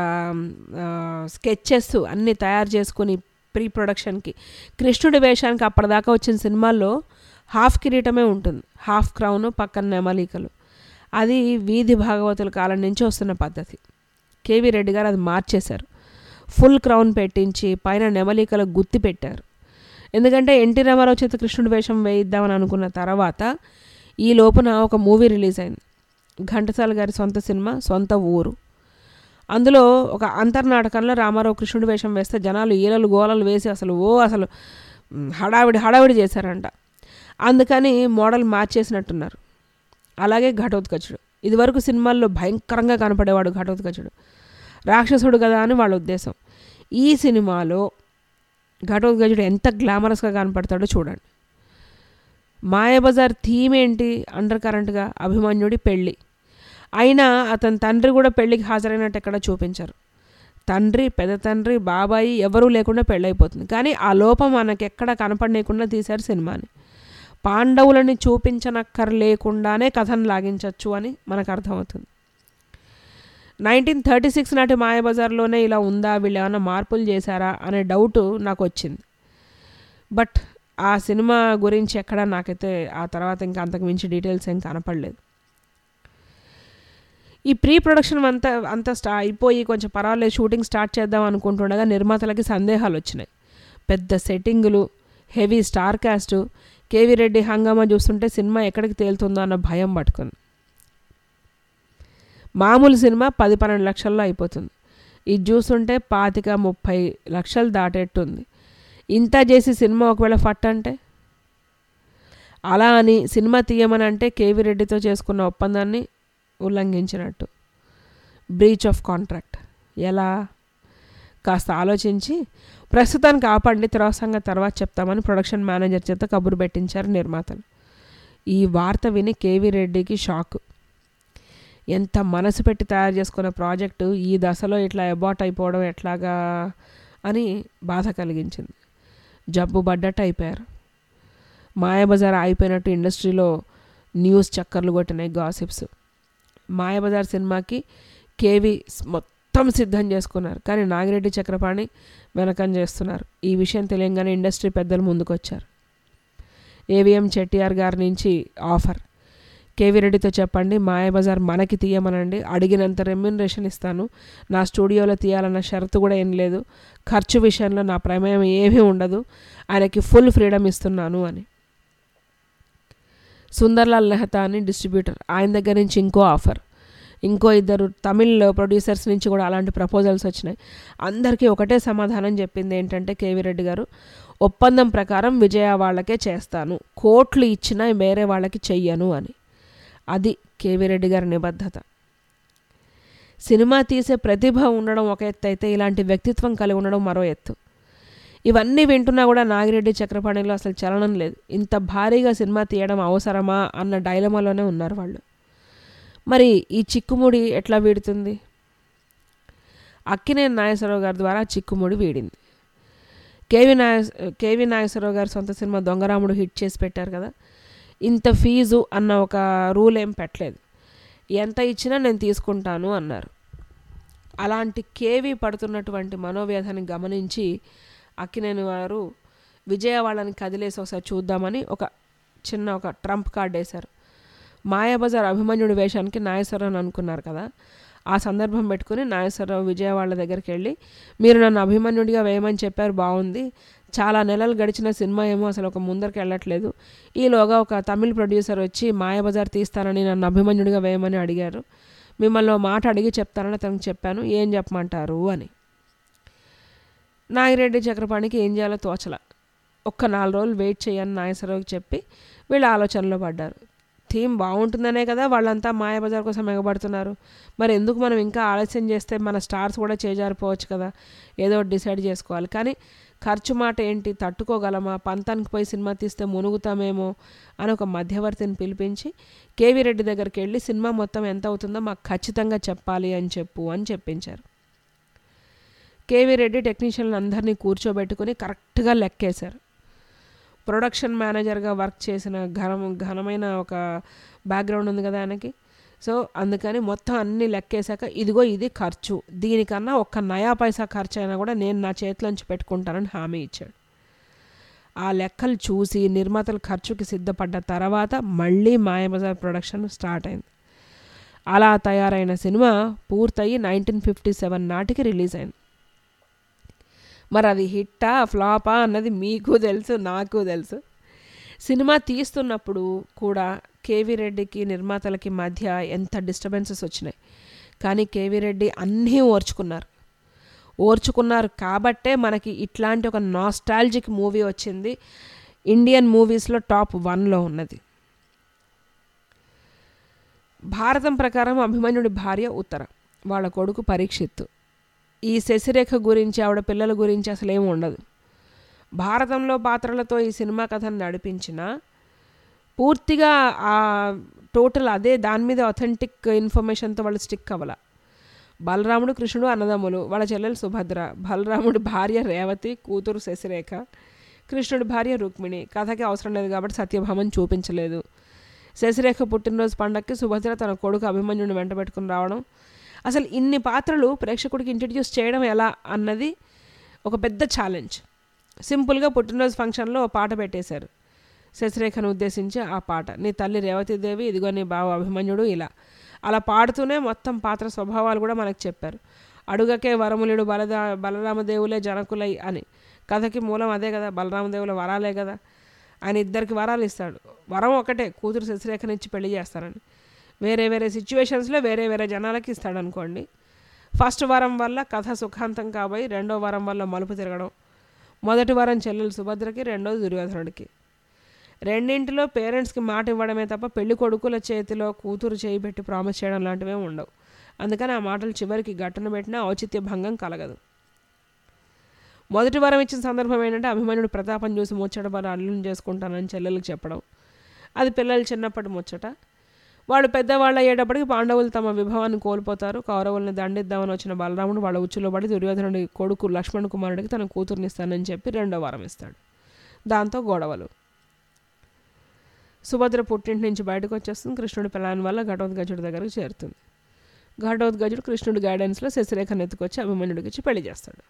స్కెచెస్ అన్నీ తయారు చేసుకుని ప్రీ ప్రొడక్షన్కి కృష్ణుడి వేషానికి అప్పటిదాకా వచ్చిన సినిమాల్లో హాఫ్ కిరీటమే ఉంటుంది హాఫ్ క్రౌన్ పక్కన నెమలికలు అది వీధి భాగవతుల కాలం నుంచి వస్తున్న పద్ధతి కేవీ రెడ్డి గారు అది మార్చేశారు ఫుల్ క్రౌన్ పెట్టించి పైన నెమలికలు గుత్తి పెట్టారు ఎందుకంటే ఎన్టీ రామారావు చేత కృష్ణుడి వేషం వేయిద్దామని అనుకున్న తర్వాత ఈ లోపున ఒక మూవీ రిలీజ్ అయింది ఘంటసాల గారి సొంత సినిమా సొంత ఊరు అందులో ఒక అంతర్నాటకంలో రామారావు కృష్ణుడి వేషం వేస్తే జనాలు ఈలలు గోలలు వేసి అసలు ఓ అసలు మ్, హడావిడి హడావిడి చేశారంట అందుకని మోడల్ మార్చేసినట్టున్నారు అలాగే ఘటోత్కచుడు ఇదివరకు సినిమాల్లో భయంకరంగా కనపడేవాడు ఘటోత్కచుడు రాక్షసుడు కదా అని వాళ్ళ ఉద్దేశం ఈ సినిమాలో ఘటోత్కచుడు ఎంత గ్లామరస్గా కనపడతాడో చూడండి మాయాబజార్ థీమ్ ఏంటి అండర్ కరెంట్గా అభిమన్యుడి పెళ్ళి అయినా అతని తండ్రి కూడా పెళ్ళికి హాజరైనట్టు ఎక్కడ చూపించారు తండ్రి పెద్ద తండ్రి బాబాయి ఎవరూ లేకుండా పెళ్ళైపోతుంది కానీ ఆ లోపం మనకి ఎక్కడ కనపడలేకుండా తీశారు సినిమాని పాండవులని చూపించనక్కర్లేకుండానే కథను లాగించవచ్చు అని మనకు అర్థమవుతుంది నైన్టీన్ థర్టీ సిక్స్ నాటి మాయాబజార్లోనే ఇలా ఉందా వీళ్ళు ఏమైనా మార్పులు చేశారా అనే డౌట్ నాకు వచ్చింది బట్ ఆ సినిమా గురించి ఎక్కడ నాకైతే ఆ తర్వాత ఇంకా అంతకు మించి డీటెయిల్స్ ఏం కనపడలేదు ఈ ప్రీ ప్రొడక్షన్ అంతా అంతా స్టా అయిపోయి కొంచెం పర్వాలేదు షూటింగ్ స్టార్ట్ చేద్దాం అనుకుంటుండగా నిర్మాతలకి సందేహాలు వచ్చినాయి పెద్ద సెట్టింగులు heavy star cast K V Reddy హంగామా చూస్తుంటే సినిమా ఎక్కడికి తేలుతుందో అన్న భయం పట్టుకుంది మామూలు సినిమా పది పన్నెండు లక్షల్లో అయిపోతుంది ఇది చూస్తుంటే పాతిక ముప్పై లక్షలు దాటేట్టుంది ఇంత చేసి సినిమా ఒకవేళ ఫట్ అంటే అలా అని సినిమా తీయమని అంటే కేవీ రెడ్డితో చేసుకున్న ఒప్పందాన్ని ఉల్లంఘించినట్టు బ్రీచ్ ఆఫ్ కాంట్రాక్ట్ ఎలా కాస్త ఆలోచించి ప్రస్తుతానికి ఆపండి తర్వాత సంగతి తర్వాత చెప్తామని ప్రొడక్షన్ మేనేజర్ చేత కబురు పెట్టించారు నిర్మాతలు ఈ వార్త విని కేవీ రెడ్డికి షాక్ ఎంత మనసు పెట్టి తయారు చేసుకున్న ప్రాజెక్టు ఈ దశలో ఇట్లా అబార్ట్ అయిపోవడం ఎట్లాగా అని బాధ కలిగించింది జబ్బు పడ్డట్టు అయిపోయారు మాయాబజార్ అయిపోయినట్టు ఇండస్ట్రీలో న్యూస్ చక్కర్లు కొట్టినాయి గాసిప్స్ మాయాబజార్ సినిమాకి కేవీ స్- మొత్తం సిద్ధం చేసుకున్నారు కానీ నాగిరెడ్డి చక్రపాణి వెనకం చేస్తున్నారు ఈ విషయం తెలియంగానే ఇండస్ట్రీ పెద్దలు ముందుకొచ్చారు ఏవిఎం చెట్టిఆర్ గారి నుంచి ఆఫర్ కేవీ రెడ్డితో చెప్పండి మాయాబజార్ మనకి తీయమనండి అడిగినంత రెమ్యునరేషన్ ఇస్తాను నా స్టూడియోలో తీయాలన్న షరతు కూడా ఏం లేదు ఖర్చు విషయంలో నా ప్రమేయం ఏమీ ఉండదు ఆయనకి ఫుల్ ఫ్రీడమ్ ఇస్తున్నాను అని సుందర్లాల్ నెహతా అని డిస్ట్రిబ్యూటర్ ఆయన దగ్గర నుంచి ఇంకో ఆఫర్ ఇంకో ఇద్దరు తమిళ్ ప్రొడ్యూసర్స్ నుంచి కూడా అలాంటి ప్రపోజల్స్ వచ్చినాయి అందరికీ ఒకటే సమాధానం చెప్పింది ఏంటంటే కేవీ రెడ్డి గారు ఒప్పందం ప్రకారం విజయ వాళ్ళకే చేస్తాను కోట్లు ఇచ్చినా వేరే వాళ్ళకి చెయ్యను అని అది కేవీ రెడ్డి గారి నిబద్ధత సినిమా తీసే ప్రతిభ ఉండడం ఒక ఎత్తు అయితే ఇలాంటి వ్యక్తిత్వం కలిగి ఉండడం మరో ఎత్తు ఇవన్నీ వింటున్నా కూడా నాగిరెడ్డి చక్రపాణిలో అసలు చలనం లేదు ఇంత భారీగా సినిమా తీయడం అవసరమా అన్న డైలమాలోనే ఉన్నారు వాళ్ళు మరి ఈ చిక్కుముడి ఎట్లా వీడుతుంది అక్కినేని నాగేశ్వరరావు గారి ద్వారా చిక్కుముడి వీడింది కేవి నాగ కేవి నాగేశ్వరరావు గారి సొంత సినిమా దొంగరాముడు హిట్ చేసి పెట్టారు కదా ఇంత ఫీజు అన్న ఒక రూల్ ఏం పెట్టలేదు ఎంత ఇచ్చినా నేను తీసుకుంటాను అన్నారు అలాంటి కేవి పడుతున్నటువంటి మనోవ్యధని గమనించి అక్కినేని వారు విజయ వాళ్ళని కదిలేసి ఒకసారి చూద్దామని ఒక చిన్న ఒక ట్రంప్ కార్డ్ వేశారు మాయాబజార్ అభిమన్యుడి వేషానికి నాగేశ్వరరావు అనుకున్నారు కదా ఆ సందర్భం పెట్టుకుని నాగేశ్వరరావు విజయ వాళ్ళ దగ్గరికి వెళ్ళి మీరు నన్ను అభిమన్యుడిగా వేయమని చెప్పారు బాగుంది చాలా నెలలు గడిచిన సినిమా ఏమో అసలు ఒక ముందరికి వెళ్ళట్లేదు ఈలోగా ఒక తమిళ్ ప్రొడ్యూసర్ వచ్చి మాయాబజార్ తీస్తానని నన్ను అభిమన్యుడిగా వేయమని అడిగారు మిమ్మల్ని ఓ మాట అడిగి చెప్తానని తనకు చెప్పాను ఏం చెప్పమంటారు అని నాగిరెడ్డి చక్రపాణికి ఏం చేయాలో తోచల ఒక్క నాలుగు రోజులు వెయిట్ చేయని నాగేశ్వరరావుకి చెప్పి వీళ్ళ ఆలోచనలో పడ్డారు థీమ్ బాగుంటుందనే కదా వాళ్ళంతా మాయాబజార్ కోసం ఎగబడుతున్నారు మరి ఎందుకు మనం ఇంకా ఆలస్యం చేస్తే మన స్టార్స్ కూడా చేజారిపోవచ్చు కదా ఏదో ఒకటి డిసైడ్ చేసుకోవాలి కానీ ఖర్చు మాట ఏంటి తట్టుకోగలమా పంతానికి పోయి సినిమా తీస్తే మునుగుతామేమో అని ఒక మధ్యవర్తిని పిలిపించి కేవీ రెడ్డి దగ్గరికి వెళ్ళి సినిమా మొత్తం ఎంత అవుతుందో మాకు ఖచ్చితంగా చెప్పాలి అని చెప్పు అని చెప్పించారు కేవీ రెడ్డి టెక్నీషియన్ అందరినీ కూర్చోబెట్టుకుని కరెక్ట్గా లెక్కేశారు ప్రొడక్షన్ మేనేజర్గా వర్క్ చేసిన ఘనం ఘనమైన ఒక బ్యాక్గ్రౌండ్ ఉంది కదా ఆయనకి సో అందుకని మొత్తం అన్ని లెక్కేశాక ఇదిగో ఇది ఖర్చు దీనికన్నా ఒక్క నయా పైసా ఖర్చు అయినా కూడా నేను నా చేతిలోంచి పెట్టుకుంటానని హామీ ఇచ్చాడు ఆ లెక్కలు చూసి నిర్మాతలు ఖర్చుకి సిద్ధపడ్డ తర్వాత మళ్ళీ మాయాబజార్ ప్రొడక్షన్ స్టార్ట్ అయింది అలా తయారైన సినిమా పూర్తయి నైన్టీన్ ఫిఫ్టీ సెవెన్ నాటికి రిలీజ్ అయింది మరి అది హిట్టా ఫ్లాపా అన్నది మీకు తెలుసు నాకు తెలుసు సినిమా తీస్తున్నప్పుడు కూడా కేవీ రెడ్డికి నిర్మాతలకి మధ్య ఎంత డిస్టర్బెన్సెస్ వచ్చినాయి కానీ కేవీ రెడ్డి అన్నీ ఓర్చుకున్నారు ఓర్చుకున్నారు కాబట్టే మనకి ఇట్లాంటి ఒక నాస్టాలజిక్ మూవీ వచ్చింది ఇండియన్ మూవీస్లో టాప్ వన్లో ఉన్నది భారతం ప్రకారం అభిమన్యుడి భార్య ఉత్తర వాళ్ళ కొడుకు పరీక్షిత్తు ఈ శశిరేఖ గురించి ఆవిడ పిల్లల గురించి అసలు ఏమి ఉండదు భారతంలో పాత్రలతో ఈ సినిమా కథను నడిపించిన పూర్తిగా ఆ టోటల్ అదే దాని మీద అథెంటిక్ ఇన్ఫర్మేషన్తో వాళ్ళు స్టిక్ అవ్వాల బలరాముడు కృష్ణుడు అన్నదమ్ములు వాళ్ళ చెల్లెలు సుభద్ర బలరాముడి భార్య రేవతి కూతురు శశిరేఖ కృష్ణుడి భార్య రుక్మిణి కథకి అవసరం లేదు కాబట్టి సత్యభామని చూపించలేదు శశిరేఖ పుట్టినరోజు పండక్కి సుభద్ర తన కొడుకు అభిమన్యుని వెంట పెట్టుకుని రావడం అసలు ఇన్ని పాత్రలు ప్రేక్షకుడికి ఇంట్రడ్యూస్ చేయడం ఎలా అన్నది ఒక పెద్ద ఛాలెంజ్ సింపుల్గా పుట్టినరోజు ఫంక్షన్లో ఓ పాట పెట్టేశారు శశిరేఖను ఉద్దేశించి ఆ పాట నీ తల్లి రేవతీదేవి ఇదిగో నీ బావ అభిమన్యుడు ఇలా అలా పాడుతూనే మొత్తం పాత్ర స్వభావాలు కూడా మనకు చెప్పారు అడుగకే వరములుడు బలదా బలరామదేవులే జనకులై అని కథకి మూలం అదే కదా బలరామదేవుల వరాలే కదా ఆయన ఇద్దరికి వరాలు ఇస్తాడు వరం ఒకటే కూతురు శశిరేఖనిచ్చి పెళ్లి చేస్తారని వేరే వేరే సిచ్యువేషన్స్లో వేరే వేరే జనాలకి ఇస్తాడు అనుకోండి ఫస్ట్ వారం వల్ల కథ సుఖాంతం కాబోయి రెండో వారం వల్ల మలుపు తిరగడం మొదటి వారం చెల్లెలు సుభద్రకి రెండో దుర్యోధనుడికి రెండింటిలో పేరెంట్స్కి మాట ఇవ్వడమే తప్ప పెళ్లి కొడుకుల చేతిలో కూతురు చేయి పెట్టి ప్రామిస్ చేయడం లాంటివే ఉండవు అందుకని ఆ మాటలు చివరికి గట్టున పెట్టినా ఔచిత్య భంగం కలగదు మొదటి వారం ఇచ్చిన సందర్భం ఏంటంటే అభిమన్యుడు ప్రతాపం చూసి ముచ్చట బాగా అల్లుని చేసుకుంటానని చెల్లెలకు చెప్పడం అది పిల్లలు చిన్నప్పటి ముచ్చట వాళ్ళు పెద్దవాళ్ళు అయ్యేటప్పటికి పాండవులు తమ విభవాన్ని కోల్పోతారు కౌరవుల్ని దండిద్దామని వచ్చిన బలరాముడు వాళ్ళ ఉచ్చులో పడి దుర్యోధనుడి కొడుకు లక్ష్మణ్ కుమారుడికి తన కూతుర్ని ఇస్తానని చెప్పి రెండో వారం ఇస్తాడు దాంతో గొడవలు సుభద్ర పుట్టింటి నుంచి బయటకు వచ్చేస్తుంది కృష్ణుడి ప్లాన్ వల్ల ఘటోద్గజుడి దగ్గరకు చేరుతుంది ఘటోద్గజుడు కృష్ణుడి గైడెన్స్లో శశిరేఖను ఎత్తుకొచ్చి అభిమన్యుడికి ఇచ్చి పెళ్లి చేస్తాడు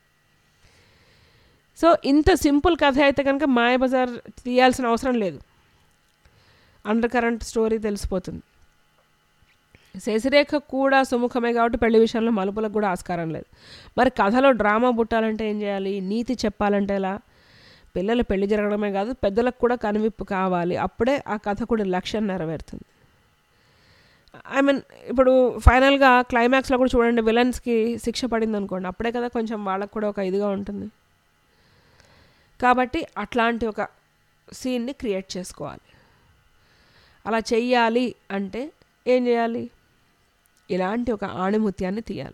సో ఇంత సింపుల్ కథ అయితే కనుక మాయబజార్ తీయాల్సిన అవసరం లేదు అండర్ కరెంట్ స్టోరీ తెలిసిపోతుంది శశిరేఖ కూడా సుముఖమే కాబట్టి పెళ్లి విషయంలో మలుపులకు కూడా ఆస్కారం లేదు మరి కథలో డ్రామా పుట్టాలంటే ఏం చేయాలి నీతి చెప్పాలంటే ఎలా పిల్లల పెళ్లి జరగడమే కాదు పెద్దలకు కూడా కనువిప్పు కావాలి అప్పుడే ఆ కథకుడి లక్ష్యం నెరవేరుతుంది ఐ మీన్ ఇప్పుడు ఫైనల్గా క్లైమాక్స్లో కూడా చూడండి విలన్స్కి శిక్ష పడింది అనుకోండి అప్పుడే కదా కొంచెం వాళ్ళకు కూడా ఒక ఇదిగా ఉంటుంది కాబట్టి అట్లాంటి ఒక సీన్ని క్రియేట్ చేసుకోవాలి అలా చెయ్యాలి అంటే ఏం చేయాలి ఇలాంటి ఒక ఆణిముత్యాన్ని తీయాలి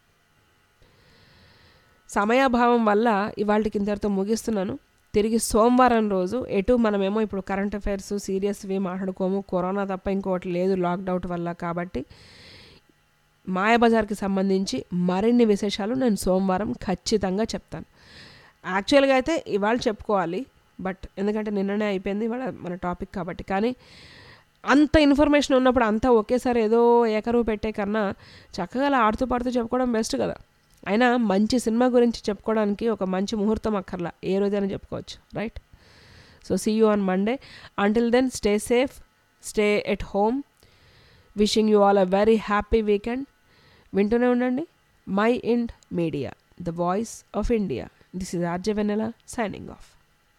సమయాభావం వల్ల ఇవాళకి ఇంతటితో ముగిస్తున్నాను తిరిగి సోమవారం రోజు ఎటు మనమేమో ఇప్పుడు కరెంట్ అఫైర్స్ సీరియస్వి మాట్లాడుకోము కరోనా తప్ప ఇంకోటి లేదు లాక్డౌన్ వల్ల కాబట్టి మాయాబజార్కి సంబంధించి మరిన్ని విశేషాలు నేను సోమవారం ఖచ్చితంగా చెప్తాను యాక్చువల్గా అయితే ఇవాళ చెప్పుకోవాలి బట్ ఎందుకంటే నిన్ననే అయిపోయింది ఇవాళ మన టాపిక్ కాబట్టి కానీ అంత ఇన్ఫర్మేషన్ ఉన్నప్పుడు అంతా ఒకేసారి ఏదో ఏకరువు పెట్టే కన్నా చక్కగా అలా ఆడుతూ పాడుతూ చెప్పుకోవడం బెస్ట్ కదా అయినా మంచి సినిమా గురించి చెప్పుకోవడానికి ఒక మంచి ముహూర్తం అక్కర్లా ఏ రోజైనా చెప్పుకోవచ్చు right so see you on Monday until then stay safe stay at home wishing you all a very happy weekend వింటూనే ఉండండి mind media the voice of India this is RJ Vennela signing off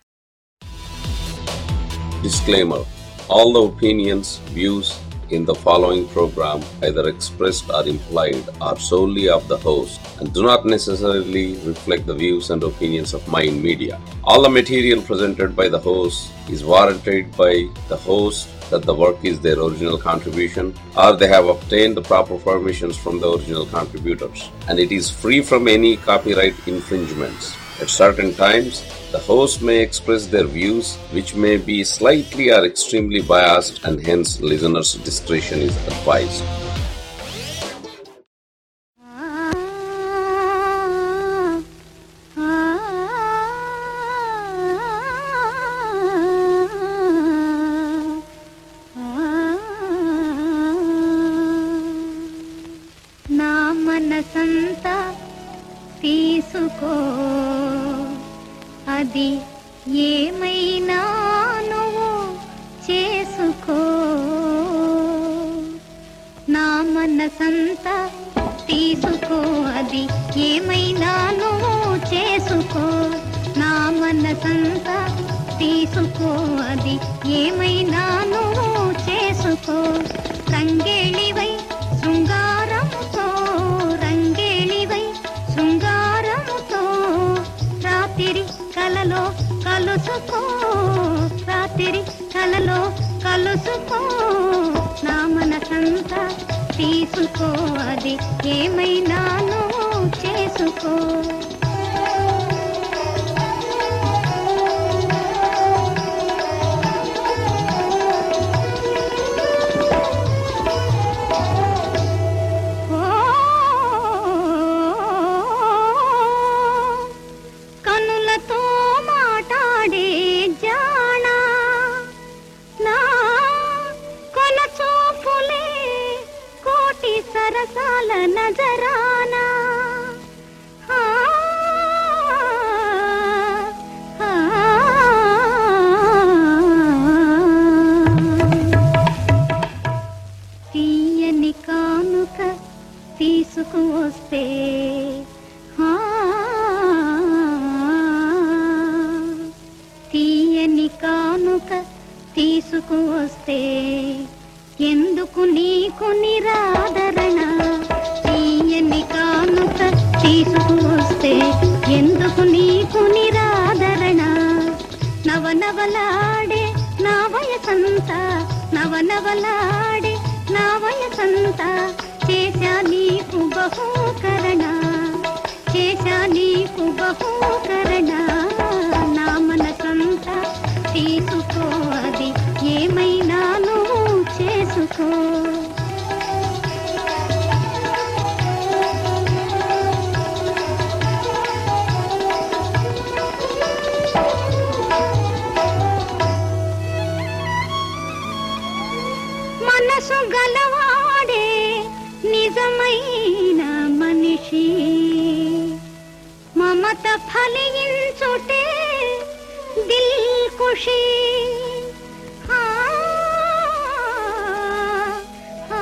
Disclaimer All the opinions, views in the following program, either expressed or implied, are solely of the host and do not necessarily reflect the views and opinions of Mind Media. All the material presented by the host is warranted by the host that the work is their original contribution or they have obtained the proper permissions from the original contributors and it is free from any copyright infringements. At certain times, the host may express their views, which may be slightly or extremely biased, and hence listeners' discretion is advised. నా మనసంతా తీసుకో అది ఏమైనా నువ్వు చేసుకో నా మనసంతా తీసుకో అది ఏమైనా నువ్వు చేసుకో నా మనసంతా తీసుకో అది ఏమైనా నువ్వు చేసుకో రంగేళివై శృంగారముతో రంగేళివై శృంగారముతో రాత్రి కలలో కలుసుకో రాత్రి కలలో కలుసుకో నా మనసంతా తీసుకో అది ఏమైనా నువ్వు చేసుకో కనులతో మాట్లాడే జానా నా కొన చూపులే కోటి సరసాల నజరానా ఆ, ఆ, తీయని కానుక తీసుకువస్తే ఆ, తీయని కానుక తీసుకువస్తే ఎందుకు నీకు నిరాదరణ తీయని కానుక తీసుకువస్తే ఎందుకు నీకు నిరాదరణ నవనవలాడే నా వయసంతా నవనవలాడే నా వయసంతా చేశా నీకు బహూకరణ చేశా నీకు బహూకరణ నా మనసంతా తీసుకో అది ఏమైనా నువ్వు చేసుకో మనసు గలవాడే నిజమైన మనిషి మమత ఫలించుటే దిల్ ఖుషి ఆ, ఆ,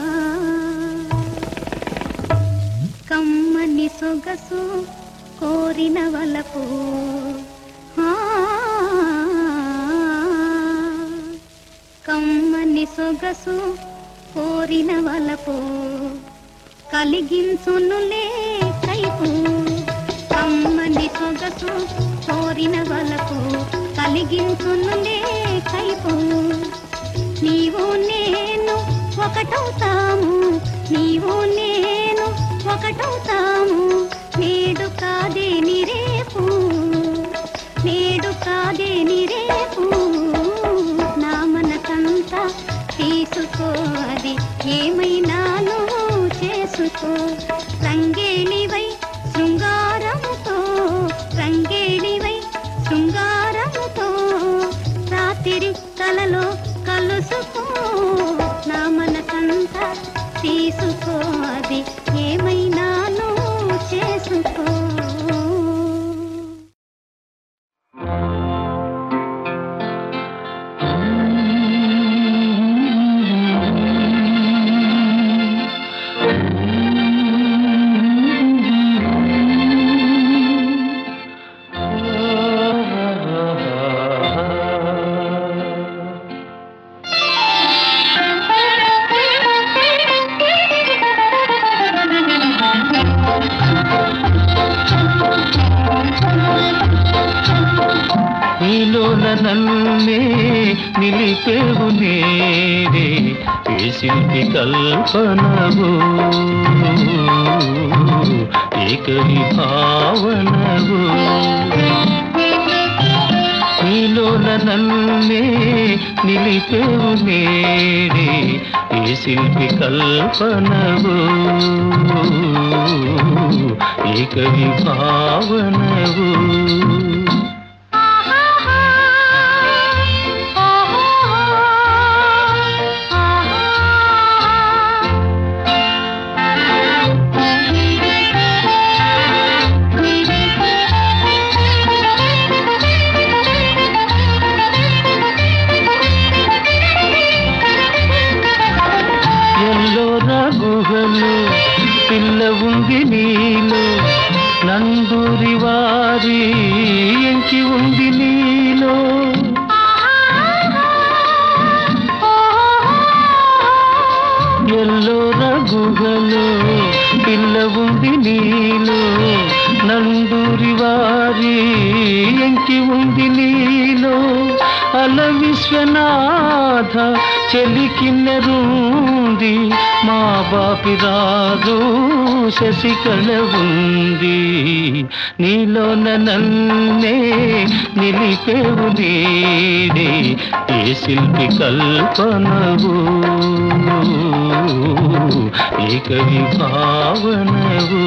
కమ్మని సొగసు కోరి కోరిన వలపు ఆ, కమ్మని సొగసు కోరిన వలపు కలిగించునులే కైపు కమ్మని సొగసు కోరిన వలపు కలిగించునులే కైపు నీవు నేను ఒకటవుతాము నీవు నేను ఒకటవుతాము నేడు కాదేని రేపు నేడు కాదేని రేపు నా మనసంతా తీసుకో అది ఏమైనాను చేసుకో రంగేణివై శృంగారముతో రంగేణివై శృంగారముతో రాత్రి కలలో కలుసుకో నా మనసంతా తీసుకో అది ఏమైనాను చేసుకో నీలోన నన్నే నిలిపేవు నేరే ఏ శిల్పి కల్పనవు ఏకరి భావనవు నీలోన నన్నే నిలిపేవు నేరే ఏ శిల్పి కల్పనవు ఏకరి భావనవు ఎల్లోర గుహలు పిల్ల ఉంది నీలో నందూరి వారి ఎంకి ఉంది నీలో ఎల్లోర గుహలు పిల్ల ఉంది నీలో నందూరి వారి ఎంకి ఉంది నీలో అల విశ్వనాథ చెలికిన్నెరుంది మా బాపి రాదు శశికళ ఉంది నీలోన నన్నే నిలిపేవు నీడే ఏ శిల్పి కల్పనవు ఏ కవి భావనవు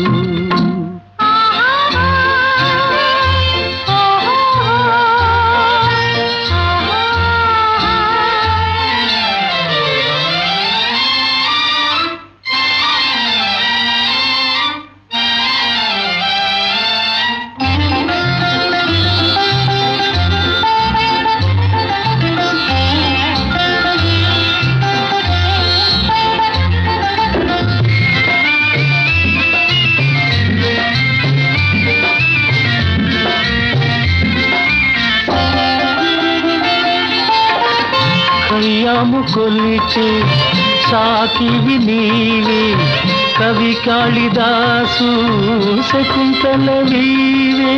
కయ్యాము కొలిచే సాకివి నీవే కవి కాళిదాసు శకుంతల వీవే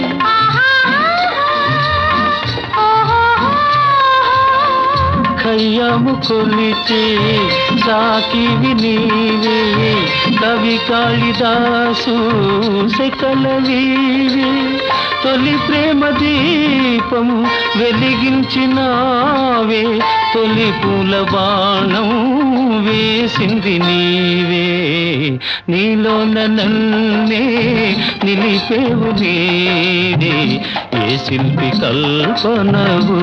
కయ్యాము కొలిచే సాకివి నీవే కవి కాళిదాసు శకల వీవే తొలి ప్రేమ దీపము వెలిగించినావే తొలి పూల బాణం వేసింది నీవే నీలోన నన్నే నిలిపేవు నీడే ఏ శిల్పి కల్పనవు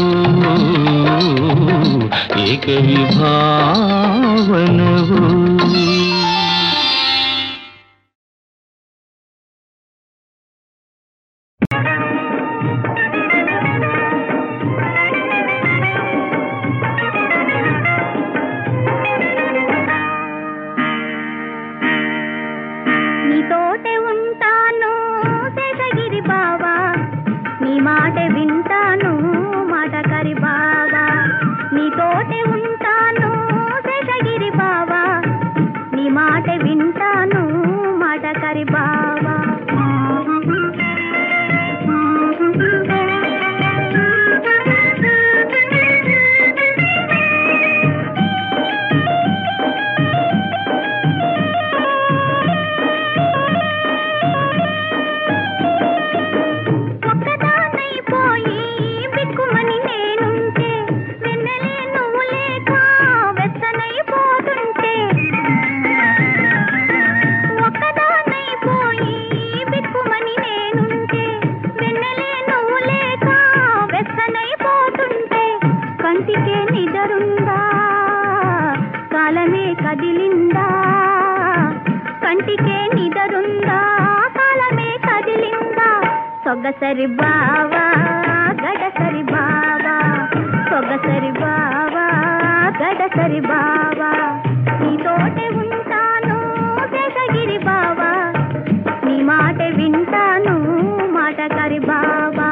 ఏక విభావనవు నీతోటే ఉంటాను కంటికే నిదరుందా కాలమే కదిలిందా సొగసరి బావా గడసరి బావా సొగసరి బావా గడసరి బావా నీతోటే ఉంటాను శేషగిరి బావా నీ మాట వింటాను మాటకరి బావా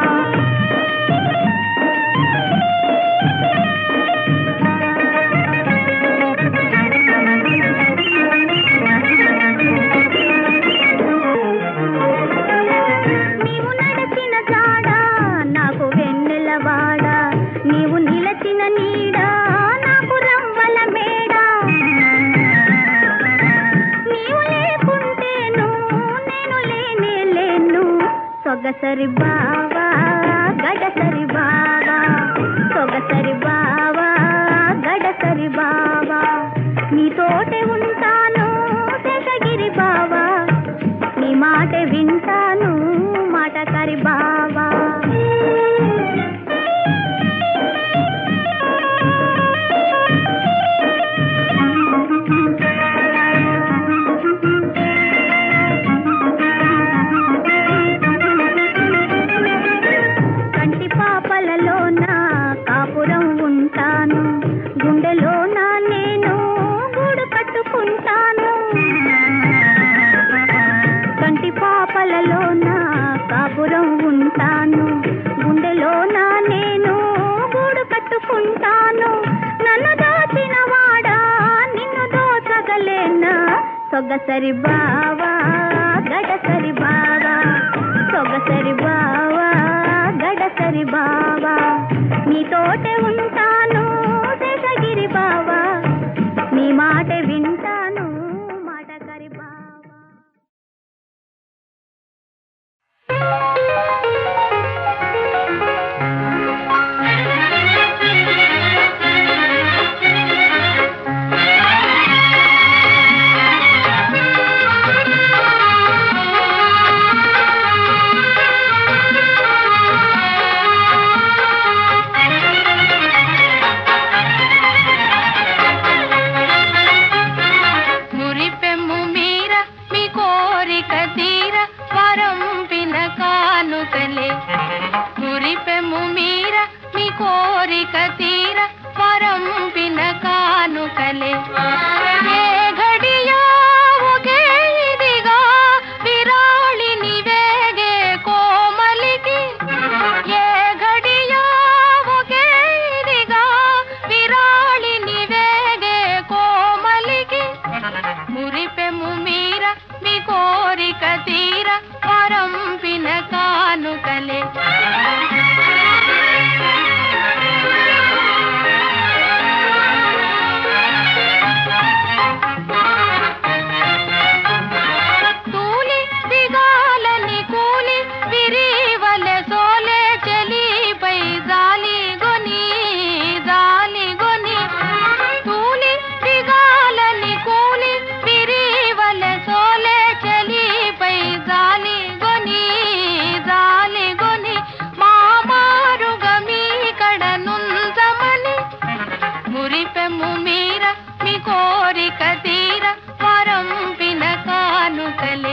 నీవు నడచిన జాడ నాకు వెన్నెలవాడ నీవు నిలచిన నీడ నాకు రవ్వల మేడ నీవు లేకుంటేను నేను లేనే లేను సొగసరి బావా గడసరి బావా సొగసరి బావా గడసరి బావా నీతోటే ఉంటాను శేషగిరి బావా నీ మాట వింటాను మాటకరి బావా కంటి పాపలలోన కాపురం ఉంటాను గుండెలోన నేను గూడు కట్టుకుంటాను కంటి పాపలలోన కాపురం ఉంటాను గుండెలోన నేను గూడు కట్టుకుంటాను నన్ను దోచిన వాడా నిన్ను దోచగలేనా సొగసరి బావా గడసరి బావా సొగసరి బావా గడసరి బావా నీతోటే ఉంటాను శేషగిరి బావా నీ మాట వింటాను మాటకరి బావా మురిపెమ్ము మీర మీ కోరిక తీర వరం పిన కానుకలే మురిపెమ్ము మీర మీ కోరిక తీర వరం పిన కానుకలే ఏ ఘడియా ఒకే ఇదిగా విరాళిని వేగే కోమలికి ఏ ఘడియా ఒకే ఇదిగా విరాళిని వేగే కోమలికి మురిపెము మీర మీ కోరిక తీర వరంపిన కానుకలే తూలి దిగాలని కూలి విరివలె సోలే చెలిపై జాలి గొని జాలి గొని తూలి దిగాలని కూలి విరివలె సోలే చెలిపై జాలి గొని జాలి గొని మామారుగా మీ కడ నుంచమని మురిపెమ్ము మీర మీ కోరిక తీర వరంపిన కానుకలే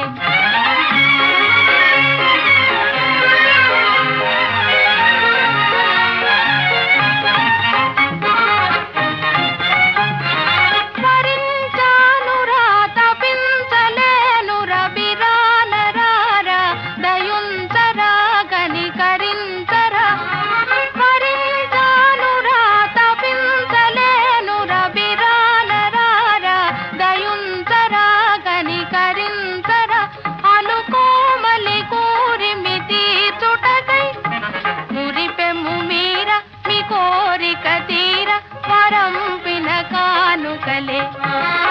వరించానురా తపించలేనురా బిరానరారా దయుంచరా గనికరించరా వరించానురా తపించలేనురా బిరానరారా దయుంచరా గనికరించరా అనుకోమలి కూరిమి తీర్చుటకై మురిపెమ్ము మీర మీ కోరిక తీర వరంపిన కానుకలే